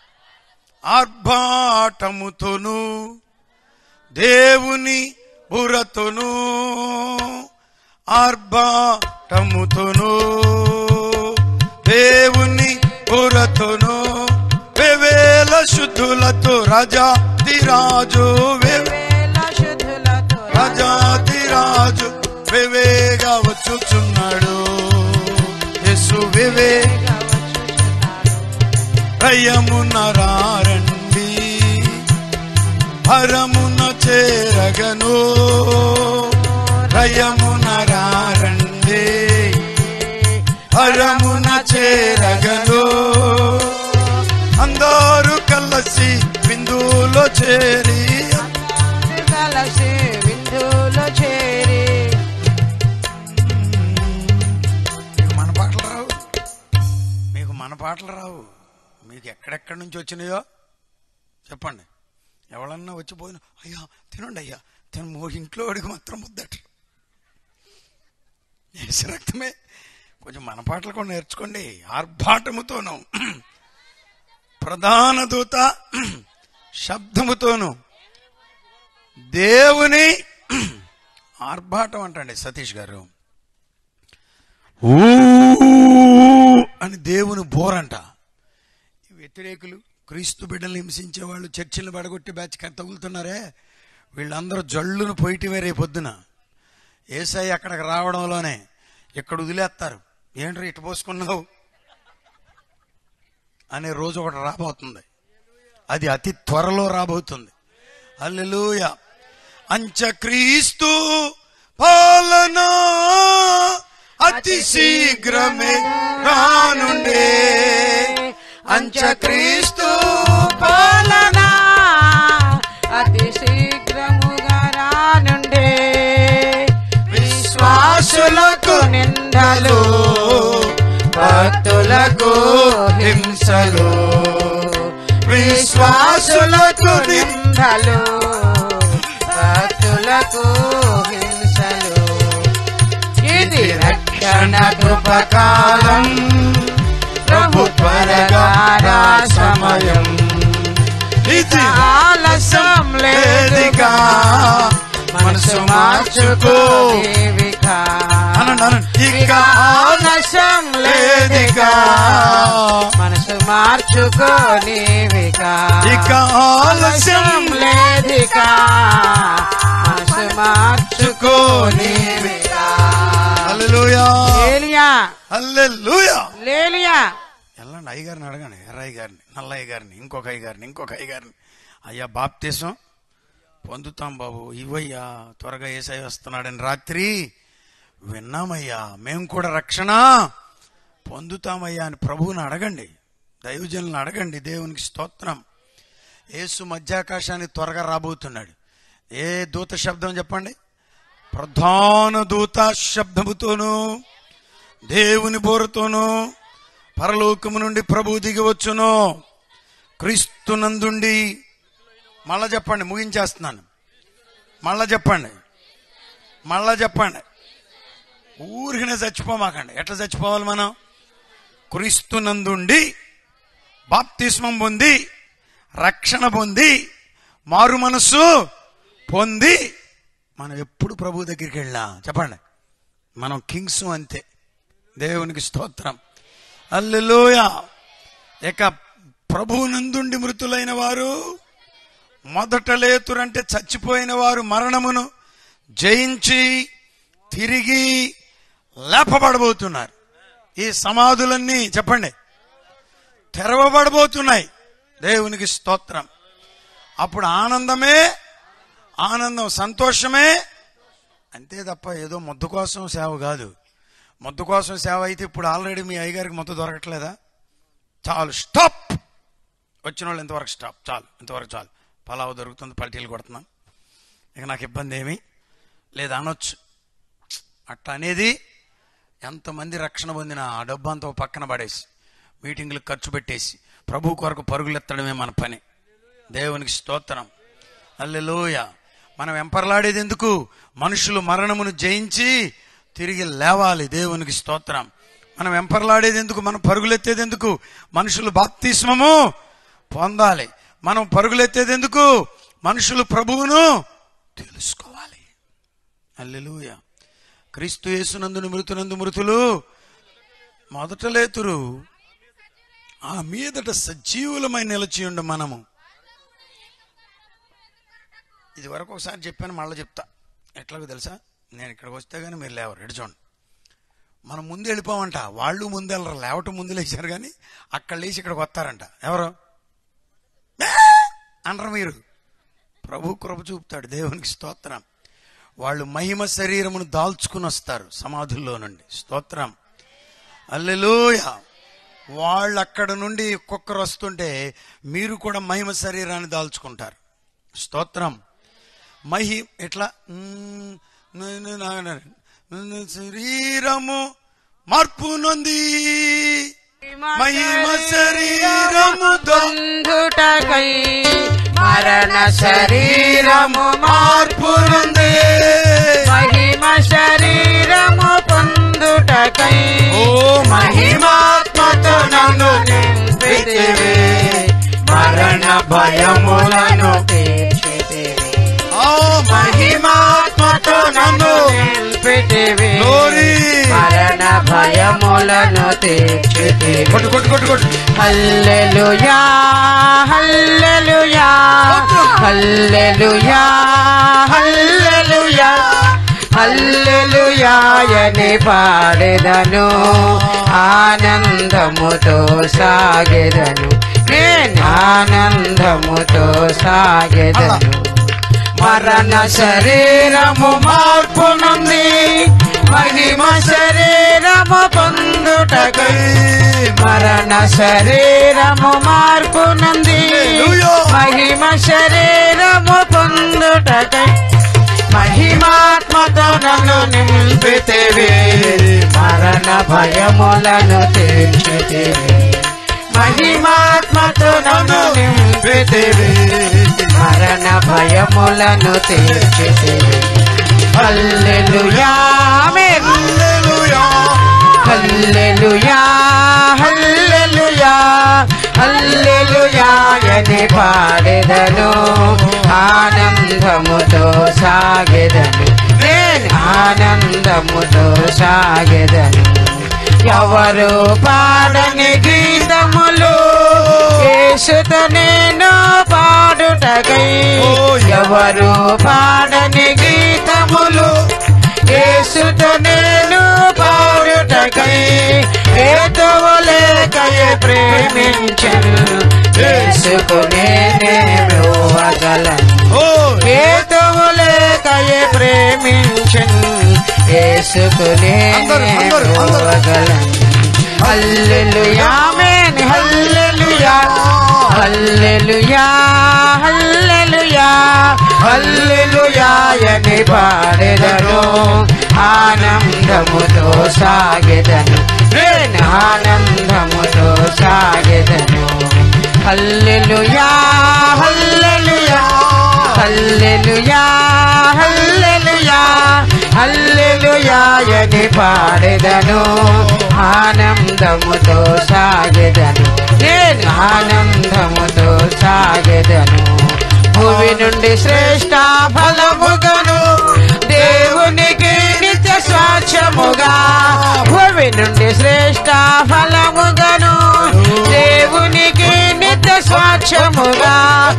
ఆర్భాటముతోను దేవుని బురతోను ఆర్భాటముతోను దేవుని బురతోను వేవేల శుద్ధులతో రాజాదిరాజు వేవే వేల శుద్ధులతో రాజాదిరాజు వివేగా వచ్చుచున్నాడు యేసు వివేగా వచ్చుచున్నాడు రయమున రారండి హరమున చేరగను రయమున రారండి హరమున చేరగను అందరూ కలిసి బిందులో చేరి కలిసి విందులో చేరి మీకు మన పాటలు రావు మీకు మన పాటలు రావు మీకు ఎక్కడెక్కడి నుంచి వచ్చినాయో చెప్పండి ఎవరన్నా వచ్చిపోయిన అయ్యా తినండి అయ్యా తిన మూడు ఇంట్లో అడిగి మాత్రం ముద్దట ఏసు రక్తమే కొంచెం మన పాటలు కూడా నేర్చుకోండి ఆర్భాటముతోను ప్రధాన దూత శబ్దముతోను దేవుని ఆర్భాటం అంటండి సతీష్ గారు ఊ అని దేవుని బోరంట ఈ వ్యతిరేకులు క్రీస్తు బిడ్డలు హింసించే వాళ్ళు చర్చిలు పడగొట్టి బ్యాచ్ తగులుతున్నారే వీళ్ళందరూ జల్లును పోయిటివే రేపొద్దున ఏసై అక్కడికి రావడంలోనే ఇక్కడ వదిలేస్తారు ఏంట్రా ఇటు పోసుకున్నావు అనే రోజు ఒకటి రాబోతుంది అది అతి త్వరలో రాబోతుంది అల్లెలూయ అంచక్రీస్తు పాలన అతి శీఘ్రమే రానుండే అంచక్రీస్తు పాలన అతి శీఘ్రముగా రానుండే విశ్వాసులకు నిందలు భక్తులకు హింసలు విశ్వాసులకు నిందలు భక్తులకు హింసలు ఇది రక్షణ కృపకాలం ప్రభు త్వరగా రా సమయం ఇది ఆలస్యం లేదుగా మనసు మార్చుకో దేవిక అనండి అనండి ఇక ఆలస్యం లేదుగా మనసు మార్చుకో నీవిక ఇక ఆలస్యం లేదిక మనసు మార్చుకో నీవిక హల్లెలూయా లేలియా హల్లెలూయా లేలియా వెళ్ళండి అయ్యగారిని అడగండి ఎర్రయ్య గారిని నల్లయ్య గారిని ఇంకొక అయ్య గారిని ఇంకొక అయ్య గారిని అయ్యా బాప్తీసం పొందుతాం బాబు ఇవయ్యా త్వరగా ఏసై వస్తున్నాడని రాత్రి విన్నామయ్యా మేము కూడా రక్షణ పొందుతామయ్యా అని ప్రభువుని అడగండి దైవజనులను అడగండి దేవునికి స్తోత్రం యేసు మధ్యాకాశానికి త్వరగా రాబోతున్నాడు ఏ దూత శబ్దం చెప్పండి ప్రధాన దూత శబ్దముతోనూ దేవుని బోరతోనూ పరలోకము నుండి ప్రభు దిగి వచ్చును క్రీస్తునందుండి మళ్ళా చెప్పండి ముగించేస్తున్నాను మళ్ళా చెప్పండి మళ్ళా చెప్పండి ఊరికనే చచ్చిపోమాకండి ఎట్లా చచ్చిపోవాలి మనం క్రీస్తునందుండి బాప్తిస్మం పొంది రక్షణ పొంది మారు మనస్సు పొంది మనం ఎప్పుడు ప్రభు దగ్గరికి వెళ్ళా చెప్పండి మనం కింగ్స్ అంతే దేవునికి స్తోత్రం అల్లెలోయ ఇక ప్రభువునందుండి మృతులైన వారు మొదట లేతురంటే చచ్చిపోయిన వారు మరణమును జయించి తిరిగి లేపబడబోతున్నారు ఈ సమాధులన్నీ చెప్పండి తెరవబడబోతున్నాయి దేవునికి స్తోత్రం అప్పుడు ఆనందమే ఆనందం సంతోషమే అంతే తప్ప ఏదో ముద్దు కోసం సేవ కాదు ముద్దు కోసం సేవ అయితే ఇప్పుడు ఆల్రెడీ మీ అయ్యగారికి ముద్ద దొరకట్లేదా చాలు స్టాప్ వచ్చిన వాళ్ళు ఇంతవరకు స్టాప్ చాలు ఇంతవరకు చాలు పలావ్ దొరుకుతుంది పల్టీలు కొడుతున్నాం ఇక నాకు ఇబ్బంది ఏమీ లేదు అనొచ్చు అట్లా అనేది ఎంతమంది రక్షణ పొందిన ఆ డబ్బు అంతా ఓ పక్కన పడేసి మీటింగ్లకు ఖర్చు పెట్టేసి ప్రభు కొరకు పరుగులెత్తడమే మన పని దేవునికి స్తోత్రం అల్లెలోయ మనం వెంపర్లాడేది ఎందుకు మనుషులు మరణమును జయించి తిరిగి లేవాలి దేవునికి స్తోత్రం మనం వెంపర్లాడేది ఎందుకు మనం పరుగులెత్తేది ఎందుకు మనుషులు బాప్తిస్మము పొందాలి మనం పరుగులెత్తేది ఎందుకు మనుషులు ప్రభువును తెలుసుకోవాలి అల్లెలుయ క్రీస్తు యేసునందును మృతునందు మృతులు మొదట లేతురు ఆ మీదట సజీవులమై నిలిచి ఉండు మనము ఇది వరకు ఒకసారి చెప్పాను మళ్ళీ చెప్తా ఎట్లాగో తెలుసా నేను ఇక్కడికి వస్తే కానీ మీరు లేవరు ఎటు చూడండి మనం ముందు వెళ్ళిపోమంట వాళ్ళు ముందు వెళ్ళరు లేవటం ముందు లేచారు కానీ అక్కడ లేచి ఇక్కడికి వస్తారంట ఎవరు "మే!" అనరు మీరు ప్రభు కృప చూపుతాడు దేవునికి స్తోత్రం వాళ్ళు మహిమ శరీరమును దాల్చుకుని వస్తారు సమాధుల్లో నుండి స్తోత్రం అల్లెలూయ వాళ్ళు అక్కడ నుండి కుక్కరు వస్తుంటే మీరు కూడా మహిమ శరీరాన్ని దాల్చుకుంటారు స్తోత్రం మహి ఎట్లా మ్మ్, న- న- న- న- న- శరీరము మార్పు నొంది మహిమ శరీరముతో పొందుటకై మరణ శరీరము మార్పు నొంది మహిమ శరీరము పొందుటకై ఓ మహిమాత్మతో నన్ను నింపితివి మరణ భయములను తీర్చితివి ఓ మహిమాత్మతో నన్ను నింపితివి నిలిపితివి Glory. మరణ భయములను తీర్చితివి కొట్టు కొట్టు కొట్టు కొట్టు హల్లెలూయా హల్లెలూయా హల్లెలూయా హల్లెలూయా హల్లెలూయాయని పాడెదను ఆనందముతో సాగెదను నేను ఆనందముతో సాగెదను మరణ శరీరము మార్పు నుండి మహిమ శరీరము పొందుటకై మరణ శరీరము మార్పు నుండి Hallelujah. మహిమ శరీరము పొందుటకై మహిమాత్మతో నన్ను నింపితివి మరణ భయములను తీర్చితివి మహిమాత్మతో నన్ను నింపితివి మరణ భయములను తీర్చితివి హల్లెలూయా ఆమేన్ హల్లెలూయా హల్లెలూయా హల్లెలూయా అని పాడెదను ఆనందముతో సాగెదను నేను ఆనందముతో సాగెదను ఎవరు పాడని గీతములు యేసుతో నేను పాడుటకై ఎవరు పాడని గీతములు యేసుతో నేను పాడుటకై ఏతోలేకయే ప్రేమించను యేసుకు నేనేమివ్వగలను ఓ ఏతోలేకయే ప్రేమించను యేసుకు అందరూ, అందరూ, అందరూ. నేనేమివ్వగలను హల్లెలూయా ఆమేన్ హల్లెలూయా హల్లెలూయా హల్లెలూయా హల్లెలూయా అని పాడెదను ఆనందముతో సాగెదను నేను ఆనందముతో సాగెదను హల్లెలూయా హల్లెలూయా హల్లెలూయా హల్లెలూయా హల్లెలూయా అని పాడెదను ఆనందముతో సాగెదను నేను ఆనందముతో సాగెదను భూమి నుండి శ్రేష్ట ఫలముగను దేవునికి నిత్య స్వాచ్ఛముగా భూమి నుండి శ్రేష్ట ఫలముగను దేవునికి నిత్య స్వాచ్ఛముగా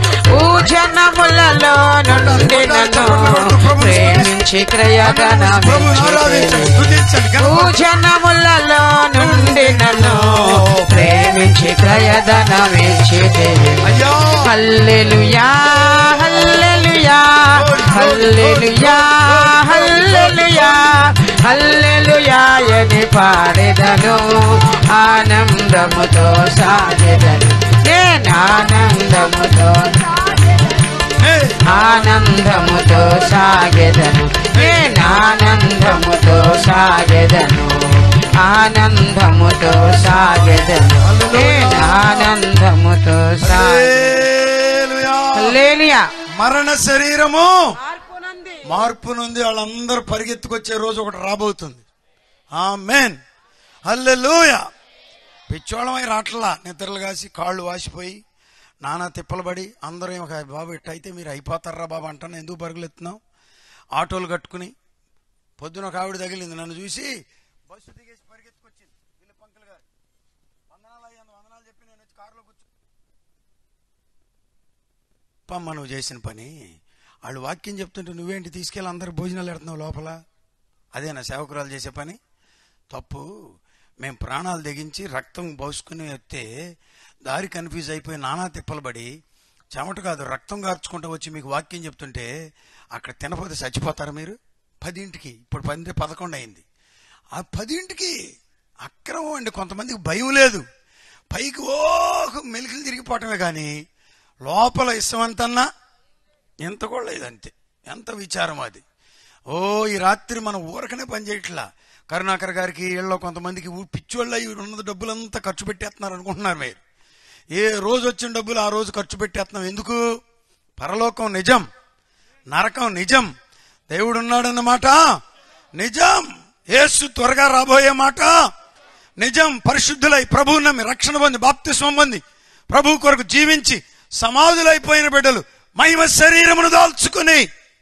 భూజనములలో నుండి నన్ను ప్రేమించి ప్రభుని ఆరాధించండి క్రయగణమిచ్చి స్తుతించండి గణపతి. భూజనములలో నుండి నన్ను ప్రేమించి క్రయధనమిచ్చితివి అయ్యా హల్లెలూయా హల్లెలూయా హల్లెలూయా హల్లెలూయా హల్లెలూయా అని పాడెదను ఆనందముతో సాగెదను నేను ఆనందముతో ఏ, ఆనందముతో సాగెదను నేను ఆనందముతో సాగెదను ఆనందముతో సాగెదను నేను ఆనందముతో హల్లెలూయా. సాగలేలియా మరణ శరీరము మార్పు నుండి వాళ్ళందరూ పరిగెత్తుకొచ్చే రోజు ఒకటి రాబోతుంది ఆ మెయిన్ హల్లెలూయ పిచ్చోళమై రాట్లా నిద్రలు కాసి కాళ్ళు వాసిపోయి నానా తిప్పలు పడి అందరూ ఒక బాబు ఇట్టయితే మీరు అయిపోతారా బాబు అంటాను ఎందుకు పరుగులెత్తున్నావు ఆటోలు కట్టుకుని పొద్దున ఒక ఆవిడ తగిలింది నన్ను చూసి బస్సు దిగేసి పరిగెత్తుకొచ్చింది వీళ్ళ పంకల్ గారు వందనాలు అయ్యాను వందనాలు చెప్పి నేను వచ్చి కారులో కూర్చో పమ్మ నువ్వు చేసిన పని వాళ్ళు వాక్యం చెప్తుంటే నువ్వేంటి తీసుకెళ్ళి అందరు భోజనాలు పెడుతున్నావు లోపల అదేనా సేవకురాలు చేసే పని తప్పు మేము ప్రాణాలు తెగించి రక్తం పోసుకుని వస్తే దారి కన్ఫ్యూజ్ అయిపోయి నానా తిప్పలు పడి చెమట కాదు రక్తం కార్చుకుంటూ వచ్చి మీకు వాక్యం చెప్తుంటే అక్కడ తినపోతే చచ్చిపోతారా మీరు పదింటికి ఇప్పుడు పది పదకొండు అయింది ఆ పదింటికి అక్రమం అండి కొంతమందికి భయం లేదు పైకి ఓ మెలికలు తిరిగిపోవటమే కానీ లోపల ఇష్టమంతన్నా ఎంత కూడా లేదంతే ఎంత విచారం అది ఓ ఈ రాత్రి మనం ఊరకనే పని చేయట్లా కరుణాకర్ గారికి ఇళ్ళలో కొంతమందికి ఊ- పిచ్చోళ్ళ ఈ ఉన్న డబ్బులంతా ఖర్చు పెట్టేస్తున్నారు అనుకుంటున్నారు మీరు ఏ రోజు వచ్చిన డబ్బులు ఆ రోజు ఖర్చు పెట్టేస్తున్నాం ఎందుకు పరలోకం నిజం నరకం నిజం దేవుడు ఉన్నాడన్నమాట నిజం యేసు త్వరగా రాబోయే మాట నిజం పరిశుద్ధులై ప్రభువు నమ్మి రక్షణ పొంది బాప్తిస్వం పొంది ప్రభు కొరకు జీవించి సమాధులైపోయిన బిడ్డలు మహిమ శరీరమును దాల్చుకుని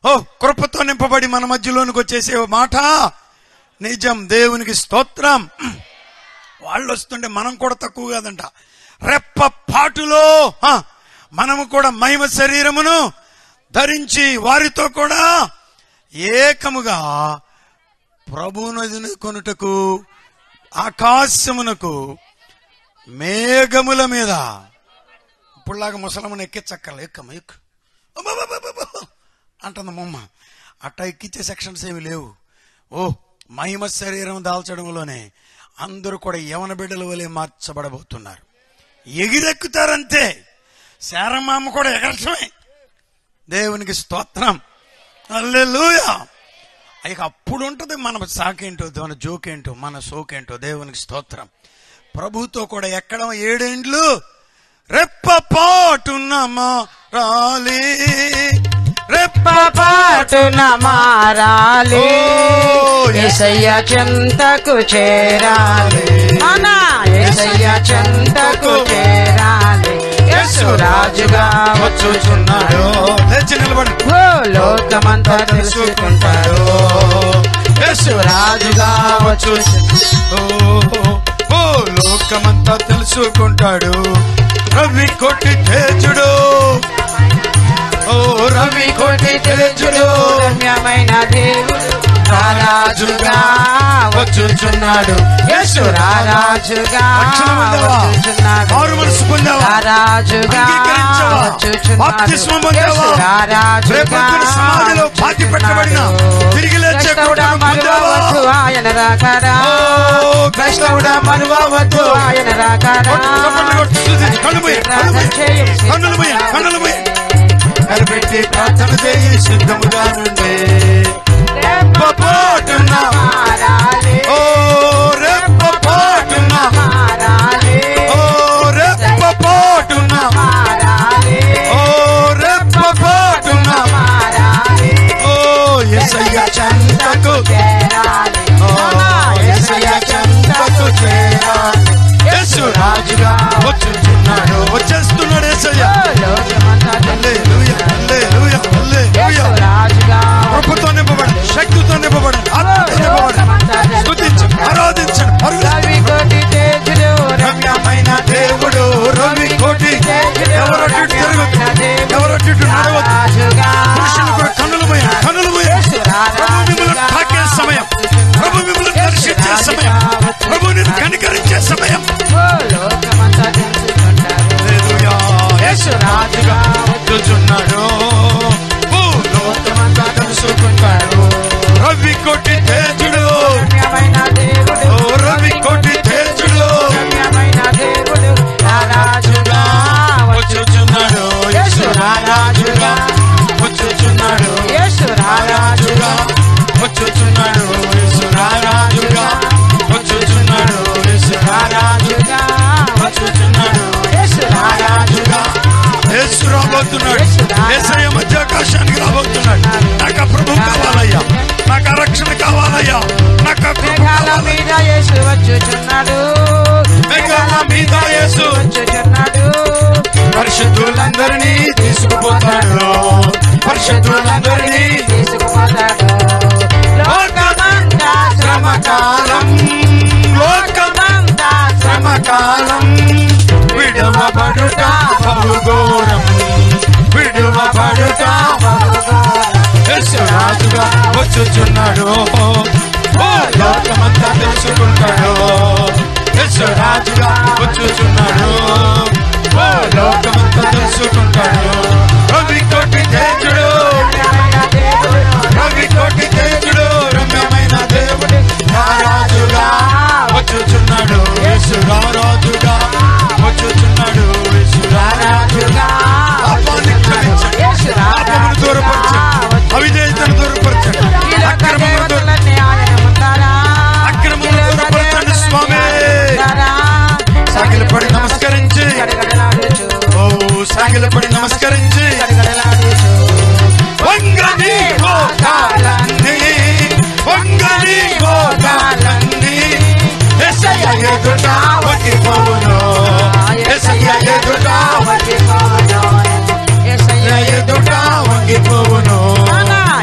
ఓ కృపతో నింపబడి మన మధ్యలోనికి వచ్చేసే ఓ మాట నిజం దేవునికి స్తోత్రం వాళ్ళు వస్తుంటే మనం కూడా తక్కువ కాదంట రెప్ప పాటులో ఆ, మనము కూడా మహిమ శరీరమును ధరించి వారితో కూడా ఏకముగా ప్రభువును కొనుటకు ఆకాశమునకు మేఘముల మీద ఇప్పుడులాగా ముసలమ్మను ఎక్కించక్కర్ల ఎక్కమ్మ ఎక్కు అబ్బబ్బబ్బబ్బబ్బ అంటుంది మొమ్మ అట్ట ఎక్కిచ్చే సెక్షన్స్ ఏమి లేవు ఓ మహిమ శరీరం దాల్చడంలోనే అందరూ కూడా యవన బిడ్డల వలె మార్చబడబోతున్నారు ఎగిరెక్కుతారంతే శారమామ కూడా ఎగరటమే దేవునికి స్తోత్రం అల్లెలుయా ఇక అప్పుడు ఉంటుంది మన సాకేంటో మన జోకేంటో మన సోకేంటో దేవునికి స్తోత్రం ప్రభుతో కూడా ఎక్కడం ఏడేండ్లు రెప్పపాటున్న రాలి రెప్ప పాటున మారాలి ఓ, ఎసయ్య చెంతకు చేరాలి మన ఎసయ్య చెంతకు చేరాలి యేసు రాజుగా వచ్చుచున్నాడు లేచి నిలబడి ఓ లోకమంతా తెలుసుకుంటాడు యేసు రాజుగా వచ్చు ఓ, ఓ లోకమంతా తెలుసుకుంటాడు రవి కొట్టి తేజుడు ఓ రవి కొట్టి తేజుడు రమ్యమైన దేవుడు రారాజుగా వచ్చుచున్నాడు యేసు రారాజుగా రక్షణ పొందావా? వచ్చుచున్నాడు మారు మనసు పొందావా? రారాజుగా అంగీకరించావా? వచ్చుచున్నాడు బాప్తిస్మం పొందావా? యేసు రారాజుగా రేపొద్దున సమాధిలో పాతి పెట్టబడిన తిరిగి లేచే క్రైస్తవుడా కృపను పొందావా? మరువవద్దు ఆయన రాకడా ఓ, క్రైస్తవుడా మరువవద్దు ఆయన రాకడా చప్పట్లు కొట్టు, స్తుతించు. కళ్ళు మూయి, కళ్ళు మూయి. కన్నులు మూయి, కన్నులు మూయి. కనిపెట్టి ప్రార్థన చేయి సిద్ధముగా నుండి రెప్పపాటున మారాలి ఓ రెప్పపాటున మారాలి ఓ రెప్పపాటున మారాలి ఓ రెప్పపాటున మారాలి ఓ ఎసయ్య చంతకు చేరాలి ఓ ఎసయ్య చంతకు చేరాలి యేసు రాజుగా వచ్చుచున్నాడు వచ్చేస్తున్నాడు యేసయ్య లోకమంతా హల్లెలూయా హల్లెలూయా హల్లెలూయా యేసు రాజుగా కృపతో నింపబడి శక్తితో నింపబడి ఆత్మతో నింపబడి స్తుతించండి ఆరాధించండి పరుగులు రవి కోటి తేజుడు రమ్యమైన దేవుడు రవి కోటి ఎవరొట్టు తిరగదు ఎవరొట్టు నడవద్దు రాజుగా పురుషులు కూడా కన్నులు పోయి కన్నులు పోయి ప్రభు మిమ్మల్ని తాకే సమయం ప్రభు మిమ్మల్ని దర్శించే సమయం ప్రభు నిన్ను కనికరించే సమయం ఓ లోకమంతా తెలుసుకుంటారు హల్లెలూయా. యేసు రాజుగా వచ్చుచున్నాడు ఓ లోకమంతా తెలుసుకుంటాడు రవి కోటి తేజుడు రమ్యమైన దేవుడు ఓ రవి కోటి తేజుడు రమ్యమైన దేవుడు రారాజుగా వచ్చుచున్నాడు యేసు రాజుగా వచ్చుచున్నాడు యేసు రారాజుగా వచ్చుచున్నాడు యేసు రాజుగా వచ్చుచున్నాడు యేసు రారాజుగా వచ్చుచున్నాడు యేసు రారాజుగా యేసు రాబోతున్నాడు యేసయ్య మధ్య ఆకాశానికి రాబోతున్నాడు నాకు ఆ ప్రభు కావాలయ్యా నాకు ఆ రక్షణ కావాలయ్యా నాకు ఆ ప్రభు మేఘాల కావాలయ్యా. మీద యేసు వచ్చుచున్నాడు మేఘాల మీద యేసు వచ్చుచున్నాడు పరిశుద్ధులందరినీ తీసుకుపోతాడు పరిశుద్ధులందరినీ తీసుకుపోతాడు లోకమంతా శ్రమకాలం లోకమంతా శ్రమకాలం విడవబడుట బహుఘోరం విడవబడుట యేసు రాజుగా వచ్చుచున్నాడు ఓ లోకమంతా తెలుసుకుంటాడు యేసు రాజుగా వచ్చుచున్నాడు ఓ లోకమంతా తెలుసుకుంటాడు రవి కోటి తేజుడు రవి కోటి తేజుడు రమ్యమైన దేవుడు రారాజుగా వచ్చుచున్నాడు యేసు రారాజుగా వచ్చుచున్నాడు యేసు రారాజుగా పాపాన్ని క్షమించండి పాపమును దూరపరచండి అవిధేయతను దూరపరచండి అక్రమమును దూర అక్రమమును దూరపరచండి స్వామి సాగిలపడి నమస్కరించి ఓ సాగిలపడి నమస్కరించి వంగని గోదాలన్నీ వంగని గోదాలన్నీ ఎసయ్య ఎదుట వగిపోవును ఎసయ్య ఎదుట ఎసయ్య ఎదుట వంగిపోవును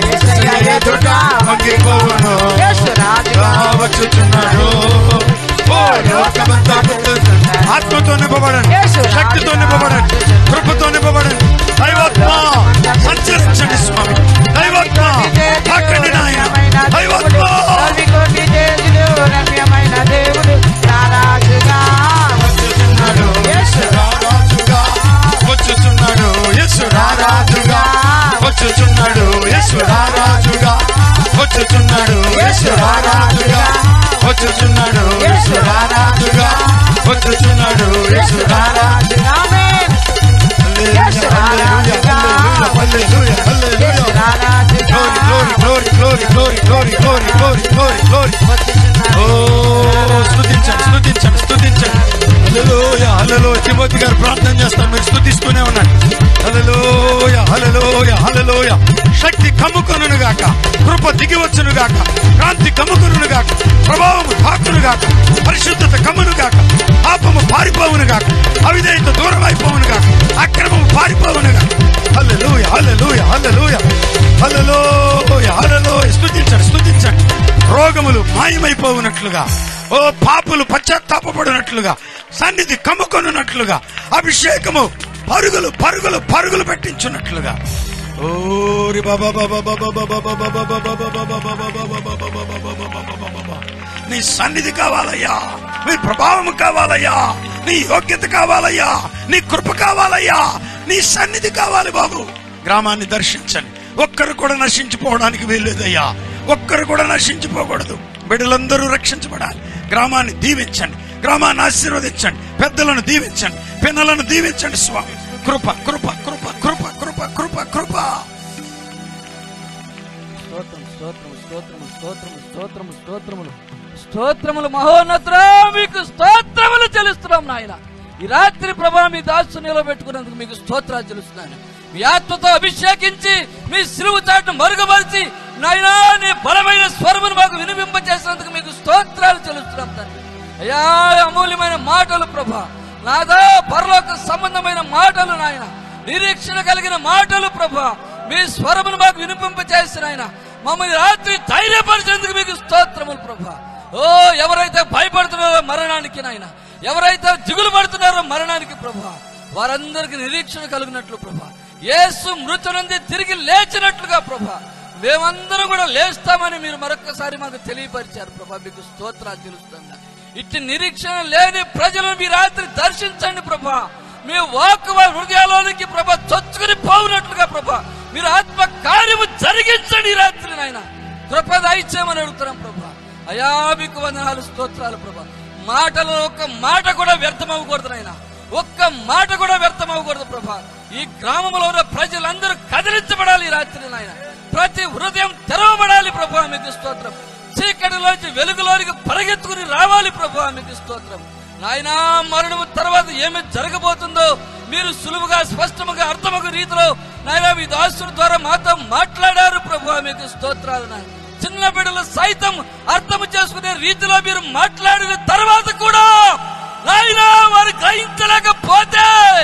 యేసు రారాజుగా వచ్చుచున్నాడు యేసు రారాజుగా వచ్చుచున్నాడు యేసు రారాజుగా వచ్చుచున్నాడు యేసు రారాజుగా ఆమేన్. యేసు రారాజుగా. హల్లెలూయా హల్లెలూయా యేసు హల్లెలూయా రారాజుగా. Glory glory glory glory glory glory glory glory వచ్చుచున్నాడు. ఓ స్తుతించండి స్తుతించండి స్తుతించండి హల్లెలూయ హల్లెలూయ తిమోతి గారు ప్రార్థన చేస్తారు మీరు స్తుతిస్తూనే ఉండండి హల్లెలూయ హల్లెలూయ హల్లెలూయ శక్తి కమ్ముకొనును గాక కృప దిగి వచ్చును గాక క్రాంతి కమ్ముకొనును గాక ప్రభావము తాకును గాక పరిశుద్ధత కమ్మును గాక పాపము పారిపోవును గాక అవిధేయత దూరం అయిపోవును గాక అక్రమము పారిపోవును గాక హల్లెలూయ హల్లెలూయ హల్లెలూయ హల్లెలూయ హల్లెలూయ స్తుతించండి స్తుతించండి రోగములు మాయమైపోవునట్లుగా ఓ పాపులు పశ్చాత్తాపడినట్లుగా సన్నిధి కమ్ముకొనున్నట్లుగా అభిషేకము పరుగులు పరుగులు పరుగులు పెట్టించున్నట్లుగా ఓరి బాబా బాబా బాబా బాబా బాబా బాబా బాబా బాబా బాబా బాబా బాబా బాబా బాబా బాబా నీ సన్నిధి కావాలయ్యా నీ ప్రభావం కావాలయ్యా నీ యోగ్యత కావాలయ్యా నీ కృప కావాలయ్యా నీ సన్నిధి కావాలి బాబు గ్రామాన్ని దర్శించండి ఒక్కరు కూడా నశించిపోవడానికి వీల్లేదయ్యా ఒక్కరు కూడా నశించిపోకూడదు బిడ్డలందరూ రక్షించబడాలి గ్రామాన్ని దీవించండి గ్రామాన్ని ఆశీర్వదించండి పెద్దలను దీవించండి పిల్లలను దీవించండి స్వామి కృప కృప కృప కృప కృప కృప కృప స్తోత్రం స్తోత్రము స్తోత్రము స్తోత్రము స్తోత్రము స్తోత్రములు స్తోత్రములు మహోన్నతురా మీకు స్తోత్రములు చెల్లిస్తున్నాం నాయన ఈ రాత్రి ప్రభా మీ దాసు నిలబెట్టుకున్నందుకు మీకు స్తోత్రాలు చెల్లిస్తున్నాను మీ ఆత్మతో అభిషేకించి మీ సిలువు చాటును మరుగుపరిచి నాయనా నీ బలమైన స్వరమును మాకు వినిపింప చేసినందుకు మీకు స్తోత్రాలు చెల్లిస్తున్నాం తండ్రి అయ్యా అమూల్యమైన మాటలు ప్రభా నాదా పరలోక సంబంధమైన మాటలు నాయన నిరీక్షణ కలిగిన మాటలు ప్రభా మీ స్వరమును మాకు వినిపింప చేసిన ఆయన మమ్మల్ని రాత్రి ధైర్యపరిచినందుకు మీకు స్తోత్రములు ప్రభా ఓ ఎవరైతే భయపడుతున్నారో మరణానికి నాయన ఎవరైతే దిగులు పడుతున్నారో మరణానికి ప్రభా వారందరికి నిరీక్షణ కలిగినట్లు ప్రభా యేసు మృతి నుండి తిరిగి లేచినట్లుగా ప్రభా మేమందరం కూడా లేస్తామని మీరు మరొకసారి మాకు తెలియపరిచారు ప్రభా మీకు స్తోత్రాలు తెలుస్తున్నా ఇట్టి నిరీక్షణ లేని ప్రజలను మీ రాత్రి దర్శించండి ప్రభా మీ వాక్ వారి హృదయాలోనికి ప్రభా చొచ్చుకుని పోవునట్లుగా ప్రభా మీరు ఆత్మ కార్యము జరిగించండి ఈ రాత్రి నాయన కృప దయచేయమని అడుగుతున్నాం ప్రభా అయా మీకు వందనాలు స్తోత్రాలు ప్రభా మాటలో ఒక్క మాట కూడా వ్యర్థం అవ్వకూడదు నాయన ఒక్క మాట కూడా వ్యర్థం అవ్వకూడదు ప్రభా ఈ గ్రామంలో ఉన్న ప్రజలందరూ కదిలించబడాలి ఈ రాత్రి నాయన ప్రతి హృదయం తెరవబడాలి ప్రభా మీకు స్తోత్రం చీకటిలోంచి వెలుగులోనికి పరిగెత్తుకుని రావాలి ప్రభా మీకు స్తోత్రం నాయనా మరణము తర్వాత ఏమి జరగబోతుందో మీరు సులువుగా స్పష్టముగా అర్థమగు రీతిలో నాయన మీ దాసుల ద్వారా మాతో మాట్లాడారు ప్రభు మీకు స్తోత్రాలు నాయన చిన్న బిడ్డలు సైతం అర్థం చేసుకునే రీతిలో మీరు మాట్లాడిన తర్వాత కూడా నాయన వారు గ్రహించలేకపోతే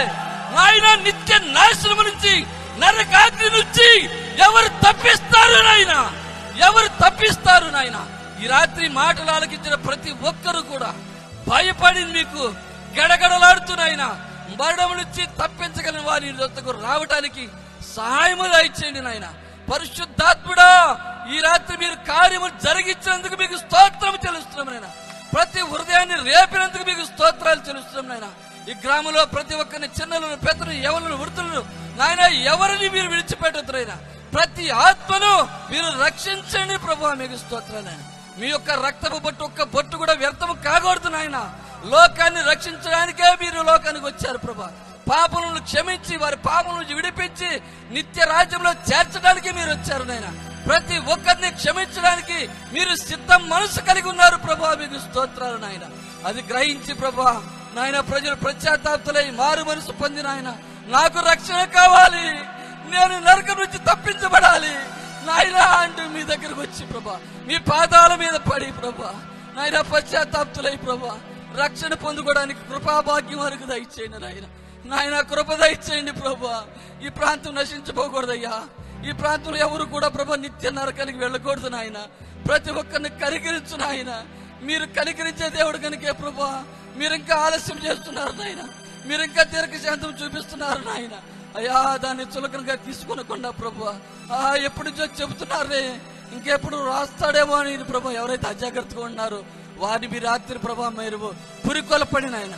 నాయన నిత్య నాశనము నుంచి నరకాగ్ని నుంచి ఎవరు తప్పిస్తారు నాయన ఎవరు తప్పిస్తారు నాయన ఈ రాత్రి మాటలు ఆలకించిన ప్రతి ఒక్కరు కూడా భయపడి మీకు గడగడలాడుతున్నాయినా మరణం నుంచి తప్పించగలిగిన వారి దొత్తకు రావటానికి సహాయము దయచేయండి నాయన పరిశుద్ధాత్ముడా ఈ రాత్రి మీరు కార్యము జరిగించినందుకు మీకు స్తోత్రం చెల్లిస్తున్నాం నాయన ప్రతి హృదయాన్ని రేపినందుకు మీకు స్తోత్రాలు చెల్లిస్తున్నాం నాయన ఈ గ్రామంలో ప్రతి ఒక్కరిని చిన్నలను పెద్దలు ఎవరిని వృద్ధులను నాయన ఎవరిని మీరు విడిచిపెట్టద్దు నాయన ప్రతి ఆత్మను మీరు రక్షించండి ప్రభు మీకు స్తోత్రాలు నాయన మీ యొక్క రక్తపు బొట్టు ఒక్క బొట్టు కూడా వ్యర్థము కాకూడదు నాయన లోకాన్ని రక్షించడానికే మీరు లోకానికి వచ్చారు ప్రభా పాపలను క్షమించి వారి పాపల నుంచి విడిపించి నిత్య రాజ్యంలో చేర్చడానికి మీరు వచ్చారు నాయన ప్రతి ఒక్కరిని క్షమించడానికి మీరు సిద్ధం మనసు కలిగి ఉన్నారు ప్రభా మీకు స్తోత్రాలు నాయన అది గ్రహించి ప్రభా నాయన ప్రజలు ప్రత్యాతాప్తులై మారు మనసు పొందిన ఆయన నాకు రక్షణ కావాలి నేను నరకం నుంచి తప్పించబడాలి నాయనా అంటూ మీ దగ్గరకు వచ్చి ప్రభా మీ పాదాల మీద పడి ప్రభా నాయన పశ్చాత్తాప్తులై ప్రభా రక్షణ పొందుకోవడానికి కృపాభాగ్యం వరకు దయచేయండి నాయన నాయన కృప దయచేయండి ప్రభా ఈ ప్రాంతం నశించబోకూడదయ్యా ఈ ప్రాంతంలో ఎవరు కూడా ప్రభా నిత్య నరకానికి వెళ్ళకూడదు నాయన ప్రతి ఒక్కరిని కనికరించు నాయన మీరు కనికరించే దేవుడు కనుకే ప్రభా మీరు ఇంకా ఆలస్యం చేస్తున్నారు నాయన మీరు ఇంకా దీర్ఘశాంతం చూపిస్తున్నారు నాయన అయ్యా దాన్ని చులకనగా తీసుకొనకుండా ప్రభు ఆ ఎప్పటి నుంచో చెబుతున్నారే ఇంకెప్పుడు రాస్తాడేమో అని ప్రభు ఎవరైతే అజాగ్రత్తగా ఉన్నారో వారిని మీ రాత్రి ప్రభా మీరు పురికొలపడి నాయన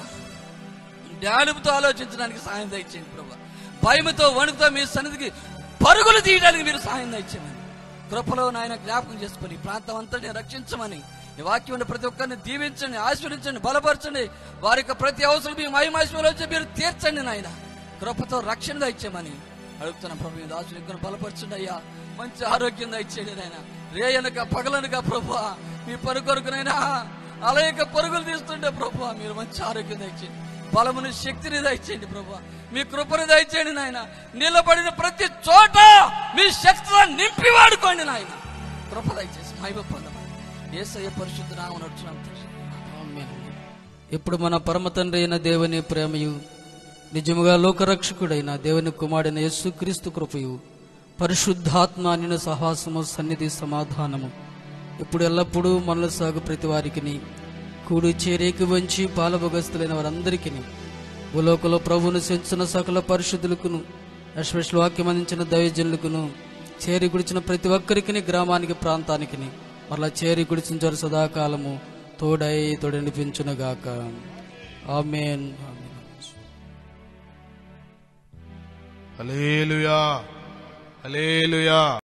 జ్ఞానంతో ఆలోచించడానికి సాయం దయచేయండి ప్రభా భయముతో వణుకుతో మీ సన్నిధికి పరుగులు తీయడానికి మీరు సాయం దయచేయండి కృపలో నాయన జ్ఞాపకం చేసుకొని ఈ ప్రాంతం అంతటిని రక్షించమని ఈ వాక్యం ప్రతి ఒక్కరిని దీవించండి ఆశీర్వించండి బలపరచండి వారి యొక్క ప్రతి అవసరం మీ మహిమాశ్వలో వచ్చి మీరు తీర్చండి నాయన కృపతో రక్షణ ఇచ్చామని అడుగుతున్న ప్రభు మీ దాసుని ఇక్కడ బలపరచండి అయ్యా మంచి ఆరోగ్యం ఇచ్చేయండి నాయన రేయనక పగలనక ప్రభు మీ పని కొరకునైనా అలయక పరుగులు తీస్తుంటే ప్రభు మీరు మంచి ఆరోగ్యం దయచేయండి బలముని శక్తిని దయచేయండి ప్రభు మీ కృపను దయచేయండి నాయన నిలబడిన ప్రతి చోట మీ శక్తితో నింపి వాడుకోండి నాయన కృప దయచేసి మహిమ పొందమని ఏసయ్య పరిశుద్ధ నామం నడుచున్నాం ఇప్పుడు మన పరమ తండ్రి అయిన దేవుని ప్రేమయు నిజముగా లోకరక్షకుడైన దేవుని కుమారుడైన యేసుక్రీస్తు కృపయు పరిశుద్ధాత్మ నిన సహాసము సన్నిధి సమాధానము ఇప్పుడు ఎల్లప్పుడూ మనలో సాగు ప్రతి వారికి కూడి చేరేకి వంచి పాలభగస్తులైన వారందరికీ భూలోకలో ప్రభువును సెంచిన సకల పరిశుద్ధులకును ఎస్పెషల్ వాక్యం అందించిన దైవజనులకును చేరి గుడిచిన ప్రతి ఒక్కరికి గ్రామానికి ప్రాంతానికి మరలా చేరి గుడిచిన జరు సదాకాలము తోడై తోడనిపించునుగాక ఆమెన్ హలేలుయా హలేలుయా